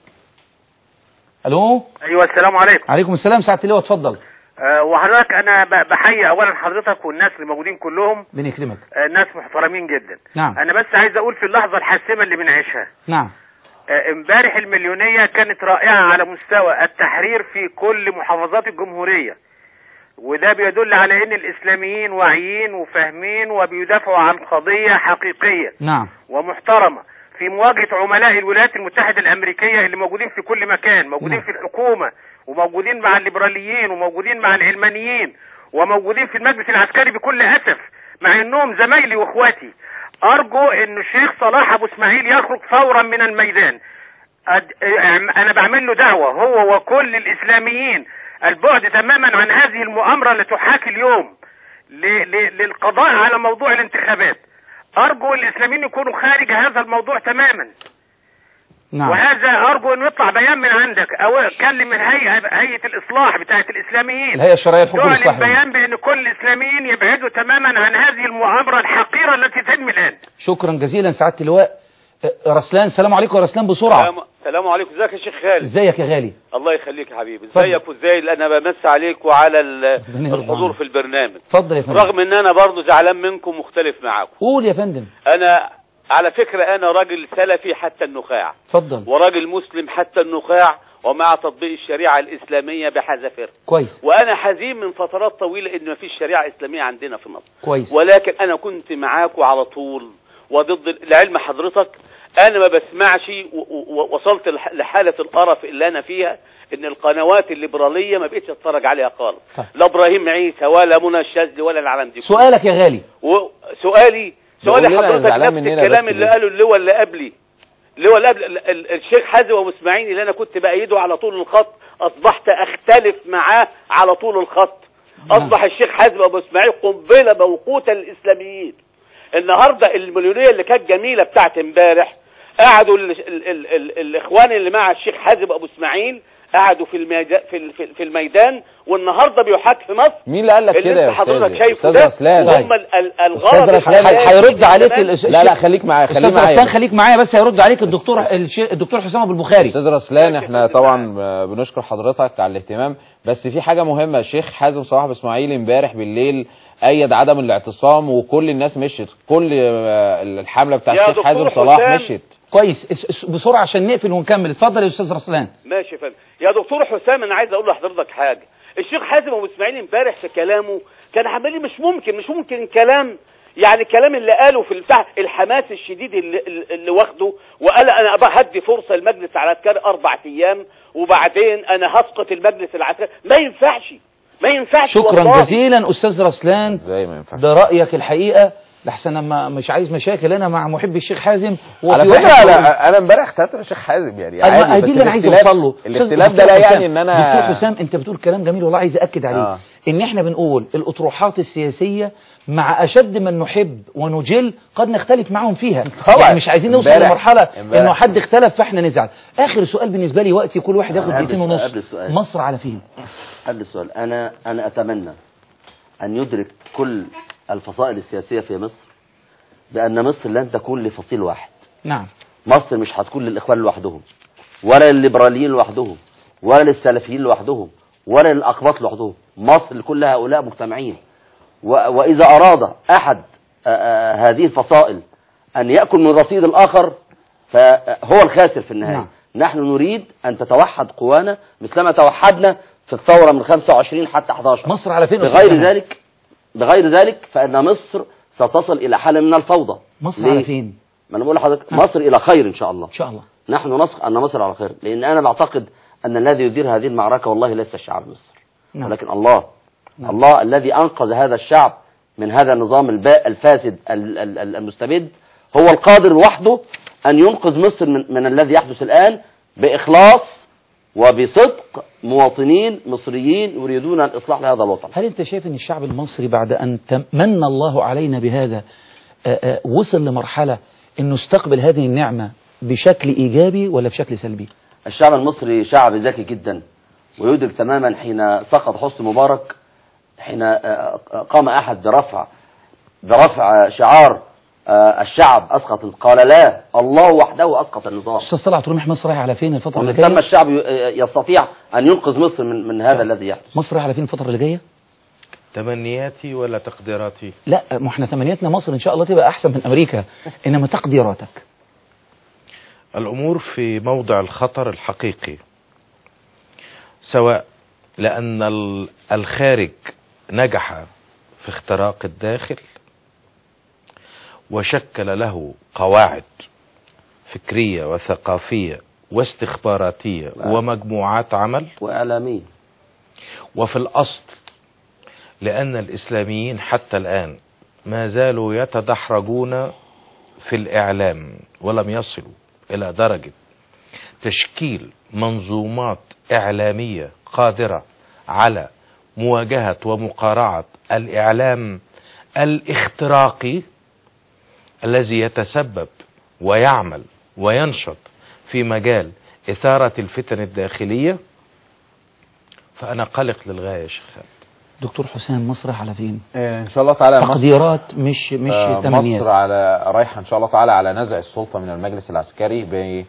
الو ايوه السلام عليكم عليكم السلام سعاده اللواء اتفضل أه وحضرتك انا ب- بحيي اولا حضرتك والناس اللي موجودين كلهم ربنا يكرمك أه ناس محترمين جدا نعم انا بس عايز اقول في اللحظه الحاسمه اللي بنعيشها نعم أه امبارح المليونيه كانت رائعه على مستوى التحرير في كل محافظات الجمهوريه وده بيدل على ان الاسلاميين واعيين وفاهمين وبيدافعوا عن قضيه حقيقيه نعم ومحترمة في مواجهة عملاء الولايات المتحدة الأمريكية اللي موجودين في كل مكان موجودين نعم. في الحكومة وموجودين مع الليبراليين وموجودين مع العلمانيين وموجودين في المجلس العسكري بكل أسف مع أنهم زمايلي وإخواتي أرجو أن الشيخ صلاح أبو إسماعيل يخرج فورا من الميدان أد- أنا بعمل له دعوة هو وكل الإسلاميين البعد تماما عن هذه المؤامرة التي تحاكي اليوم ل- ل- للقضاء على موضوع الانتخابات أرجو الإسلاميين يكونوا خارج هذا الموضوع تماما نعم وهذا أرجو أن يطلع بيان من عندك أو كلم الهيئة هيئة الإصلاح بتاعت الإسلاميين الهيئه الشرعيه لحقوق تعلن الاصلاح بيان بأن كل الإسلاميين يبعدوا تماما عن هذه المؤامرة الحقيرة التي تتم الآن شكرا جزيلا سعاده اللواء أه، رسلان السلام عليكم يا رسلان بسرعه السلام السلام عليكم ازيك يا شيخ خالد ازيك يا غالي الله يخليك يا حبيبي اتفضل. ازيك وازاي انا بمس عليك وعلى ال- ربنا يرضى الحضور عنك. في البرنامج اتفضل يا فندم رغم ان انا برضو زعلان منكم مختلف معاكم قول يا فندم انا على فكرة انا راجل سلفي حتى النخاع اتفضل وراجل مسلم حتى النخاع ومع تطبيق الشريعة الاسلامية بحذافيرها كويس وانا حزين من فترات طويلة ان مفيش شريعة اسلامية عندنا في مصر كويس ولكن انا كنت معاكم على طول وضد العلم حضرتك انا ما بسمعش و- و- وصلت لح- لحالة القرف اللي انا فيها ان القنوات الليبرالية ما بقتش اتفرج عليها خالص صح. لا ابراهيم عيسى ولا منى الشاذلي ولا العالم دي كلها. سؤالك يا غالي وسؤالي سؤالي بقول لنا حضرتك زعلان نفس مننا الكلام بس اللي ليه؟ قاله اللواء اللي قبلي اللواء اللي قبل ال- ال- الشيخ حازم ابو اسماعيل اللي انا كنت بايده على طول الخط اصبحت اختلف معاه على طول الخط نعم. اصبح الشيخ حازم ابو اسماعيل قنبله موقوته للاسلاميين النهارده المليونيه اللي كانت جميله بتاعت امبارح قعدوا ال ال ال ال الاخوان اللي مع الشيخ حازم ابو اسماعيل قعدوا في الميدان في, ال- في, في الميدان والنهارده بيحاك في مصر مين اللي قال لك اللي كده يا انت حضرتك استاذ شايفه استاذ ده رسلان وهم ال- ال- الغرض استاذ رسلان الحقيقي هيرد عليك كمان. الأس- لا لا خليك معايا خليك استاذ معايا رسلان خليك معايا بس هيرد عليك الدكتور الشيخ الدكتور حسام ابو البخاري استاذ رسلان احنا طبعا آه، بنشكر حضرتك على الاهتمام بس في حاجه مهمه الشيخ حازم صلاح أبو اسماعيل امبارح بالليل ايد عدم الاعتصام وكل الناس مشت كل آه، الحمله بتاع يا الشيخ دكتور حازم صلاح حسام. مشت كويس اس- اس- بسرعه عشان نقفل ونكمل اتفضل يا استاذ رسلان ماشي يا فندم يا دكتور حسام انا عايز اقول لحضرتك حاجه الشيخ حازم ابو اسماعيل امبارح في كلامه كان عمال لي مش ممكن مش ممكن كلام يعني الكلام اللي قاله في البتاع الحماس الشديد اللي, اللي واخده وقال انا ابقى هدي فرصه المجلس العسكري اربع ايام وبعدين انا هسقط المجلس العسكري ما ينفعش ما ينفعش شكرا والله. جزيلا استاذ رسلان ازاي ما ينفعش ده رايك الحقيقه لحسن انا مش عايز مشاكل انا مع محبي الشيخ حازم وفي على واحد فكره بيقول- انا انا امبارح اختلفت مع الشيخ حازم يعني أيوة، عادي هي بس دي اللي انا عايز الاختلاف- اوصل له الاختلاف أستاذ ده لا دكتور يعني حسام- ان انا دكتور حسام انت بتقول كلام جميل والله عايز اكد عليه آه. ان احنا بنقول الاطروحات السياسيه مع اشد من نحب ونجل قد نختلف معهم فيها طبعا. يعني مش عايزين نوصل امبارح- لمرحله امبارح. انه حد اختلف فاحنا نزعل اخر سؤال بالنسبه لي وقتي كل واحد ياخد قبل دقيقتين السؤال- ونص قبل السؤال. مصر على فين قبل السؤال أنا أنا أتمنى أن يدرك كل الفصائل السياسية في مصر بأن مصر لن تكون لفصيل واحد نعم مصر مش هتكون للإخوان لوحدهم ولا للليبراليين لوحدهم ولا للسلفيين لوحدهم ولا للأقباط لوحدهم مصر لكل هؤلاء مجتمعين و- وإذا أراد أحد آه، آه، هذه الفصائل أن يأكل من رصيد الآخر فهو الخاسر في النهاية نعم. نحن نريد أن تتوحد قوانا مثلما توحدنا في الثورة من 25 حتى 11 مصر على فين بغير أستاذ ذلك بغير ذلك فإن مصر ستصل إلى حالة من الفوضى مصر ليه؟ على فين ما أنا بقول لحضرتك مصر إلى خير إن شاء الله ان شاء الله نحن نثق أن مصر على خير لأن أنا بعتقد أن الذي يدير هذه المعركة والله ليس شعب مصر نعم. ولكن الله نعم. الله الذي أنقذ هذا الشعب من هذا النظام الباء الفاسد ال- ال- ال- المستبد هو القادر وحده أن ينقذ مصر من, من الذي يحدث الآن بإخلاص وبصدق مواطنين مصريين يريدون الإصلاح لهذا الوطن هل انت شايف ان الشعب المصري بعد ان تمن الله علينا بهذا آه، آه، وصل لمرحلة انه استقبل هذه النعمة بشكل ايجابي ولا بشكل سلبي الشعب المصري شعب ذكي جدا ويدرك تماما حين سقط حسني مبارك حين آه، قام أحد برفع برفع شعار آه، الشعب أسقط قال لا الله وحده أسقط النظام استاذ طلعت رمح مصر رايح على فين الفترة اللي ومن ثم جاية الشعب ي- يستطيع أن ينقذ مصر من, من هذا الذي يحدث مصر رايح على فين الفترة اللي جاية تمنياتي ولا تقديراتي لا ما احنا تمنياتنا مصر ان شاء الله تبقى احسن من امريكا انما تقديراتك الأمور في موضع الخطر الحقيقي سواء لأن ال- الخارج نجح في اختراق الداخل وشكل له قواعد فكرية وثقافية واستخباراتية ومجموعات عمل وإعلامي وفي الأصل لأن الإسلاميين حتى الآن ما زالوا يتدحرجون في الإعلام ولم يصلوا إلى درجة تشكيل منظومات إعلامية قادرة على مواجهة ومقارعة الإعلام الاختراقي الذي يتسبب ويعمل وينشط في مجال إثارة الفتن الداخلية فأنا قلق للغاية يا شيخ خالد. دكتور حسام مصر رايح على فين آه، ان شاء الله تعالى مصر تقديرات مش مش آه، تمنيات مصر على رايحه ان شاء الله تعالى على نزع السلطه من المجلس العسكري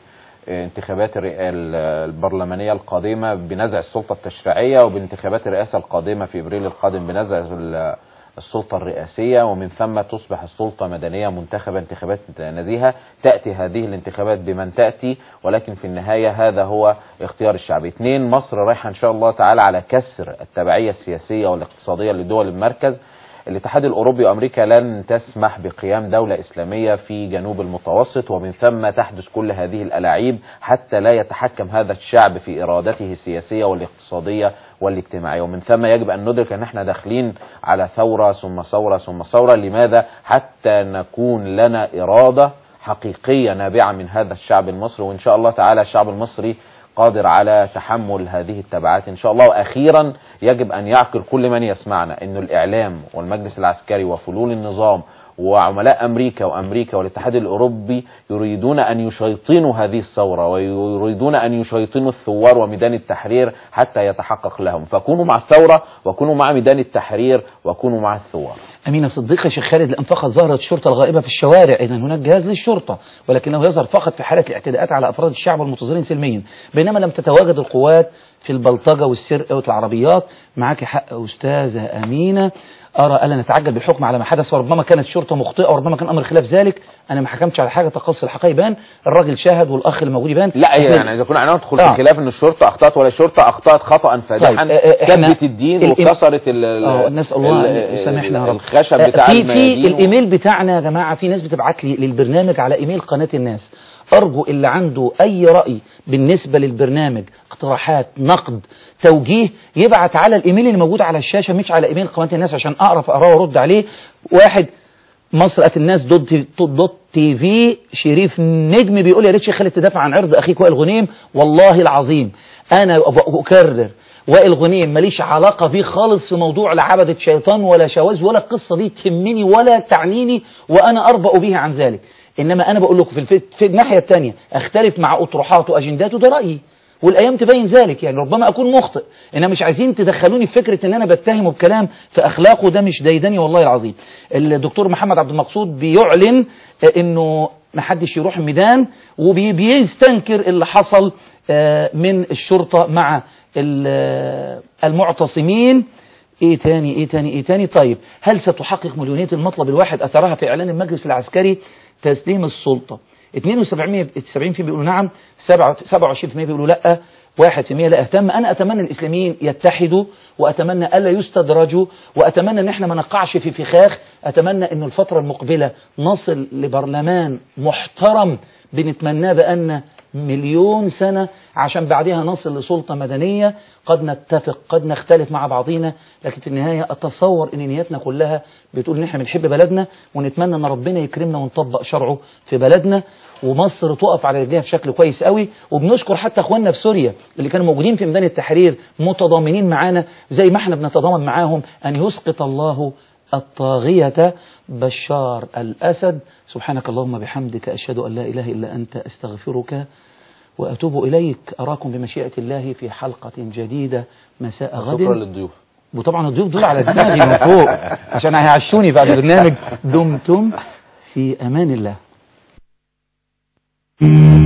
بانتخابات الرئ- ال- البرلمانيه القادمه بنزع السلطه التشريعيه وبانتخابات الرئاسه القادمه في ابريل القادم بنزع ال- السلطه الرئاسيه ومن ثم تصبح السلطه مدنيه منتخبه انتخابات نزيهه تاتي هذه الانتخابات بمن تاتي ولكن في النهايه هذا هو اختيار الشعب. اثنين مصر رايحه ان شاء الله تعالى على كسر التبعيه السياسيه والاقتصاديه لدول المركز الاتحاد الاوروبي وامريكا لن تسمح بقيام دوله اسلاميه في جنوب المتوسط ومن ثم تحدث كل هذه الالاعيب حتى لا يتحكم هذا الشعب في ارادته السياسيه والاقتصاديه والاجتماعيه ومن ثم يجب ان ندرك ان احنا داخلين على ثوره ثم ثوره ثم ثوره لماذا حتى نكون لنا اراده حقيقيه نابعه من هذا الشعب المصري وان شاء الله تعالى الشعب المصري قادر على تحمل هذه التبعات ان شاء الله واخيرا يجب ان يعقل كل من يسمعنا انه الاعلام والمجلس العسكري وفلول النظام وعملاء امريكا وامريكا والاتحاد الاوروبي يريدون ان يشيطنوا هذه الثوره ويريدون ان يشيطنوا الثوار وميدان التحرير حتى يتحقق لهم فكونوا مع الثوره وكونوا مع ميدان التحرير وكونوا مع الثوار أمينة صديق يا شيخ خالد لأن فقط ظهرت الشرطة الغائبة في الشوارع إذا هناك جهاز للشرطة ولكنه يظهر فقط في حالة الاعتداءات على أفراد الشعب المنتظرين سلميا بينما لم تتواجد القوات في البلطجة والسرقة والعربيات معك حق أستاذة أمينة أرى ألا نتعجل بالحكم على ما حدث وربما كانت الشرطة مخطئة وربما كان أمر خلاف ذلك أنا ما حكمتش على حاجة تقص الحقيقة يبان الراجل شاهد والأخ اللي موجود يبان لا هي إحنا- يعني اذا كنا هندخل آه. في خلاف ان الشرطه اخطات ولا الشرطه اخطات خطا فادحا طيب، آه، آه، إحنا- كبت الدين ال- وكسرت ال- ال- اه نسال الله ال- ان يسامحنا يا رب الخشب آه، بتاع في في الميادين و- الايميل بتاعنا يا جماعه في ناس بتبعت لي للبرنامج على ايميل قناه الناس ارجو اللي عنده اي راي بالنسبه للبرنامج اقتراحات نقد توجيه يبعت على الايميل اللي موجود على الشاشه مش على ايميل قناه الناس عشان اعرف اقراه وارد عليه واحد مصر ات الناس دوت تي- دوت تي في شريف نجم بيقول يا ريت شيخ خالد تدافع عن عرض اخيك وائل غنيم والله العظيم انا أب- اكرر وائل غنيم ماليش علاقه بيه خالص في موضوع لا عبده شيطان ولا شواذ ولا القصه دي تهمني ولا تعنيني وانا اربأ به عن ذلك انما انا بقول لكم في, الف... في الناحيه الثانيه اختلف مع اطروحاته واجنداته ده رايي والايام تبين ذلك يعني ربما اكون مخطئ انما مش عايزين تدخلوني في فكره ان انا بتهمه بكلام في اخلاقه ده مش ديدني والله العظيم الدكتور محمد عبد المقصود بيعلن آه، انه ما حدش يروح الميدان وبيستنكر اللي حصل آه، من الشرطة مع ال- آه، المعتصمين ايه تاني ايه تاني ايه تاني طيب هل ستحقق مليونية المطلب الواحد اثرها في اعلان المجلس العسكري تسليم السلطة 72 بيقولوا نعم 27% بيقولوا لا 1% لا اهتم انا اتمنى الاسلاميين يتحدوا واتمنى الا يستدرجوا واتمنى ان احنا ما نقعش في فخاخ اتمنى ان الفترة المقبلة نصل لبرلمان محترم بنتمناه بأن مليون سنة عشان بعدها نصل لسلطة مدنية قد نتفق قد نختلف مع بعضينا لكن في النهاية أتصور أن نيتنا كلها بتقول أن احنا بنحب بلدنا ونتمنى أن ربنا يكرمنا ونطبق شرعه في بلدنا ومصر تقف على رجليها بشكل كويس قوي وبنشكر حتى اخواننا في سوريا اللي كانوا موجودين في ميدان التحرير متضامنين معانا زي ما احنا بنتضامن معاهم أن يسقط الله الطاغية بشار الأسد سبحانك اللهم بحمدك أشهد أن لا إله إلا أنت أستغفرك وأتوب إليك أراكم بمشيئة الله في حلقة جديدة مساء شكرا غد للضيوف وطبعا الضيوف دول على دماغي من فوق عشان هيعشوني بعد البرنامج دمتم في أمان الله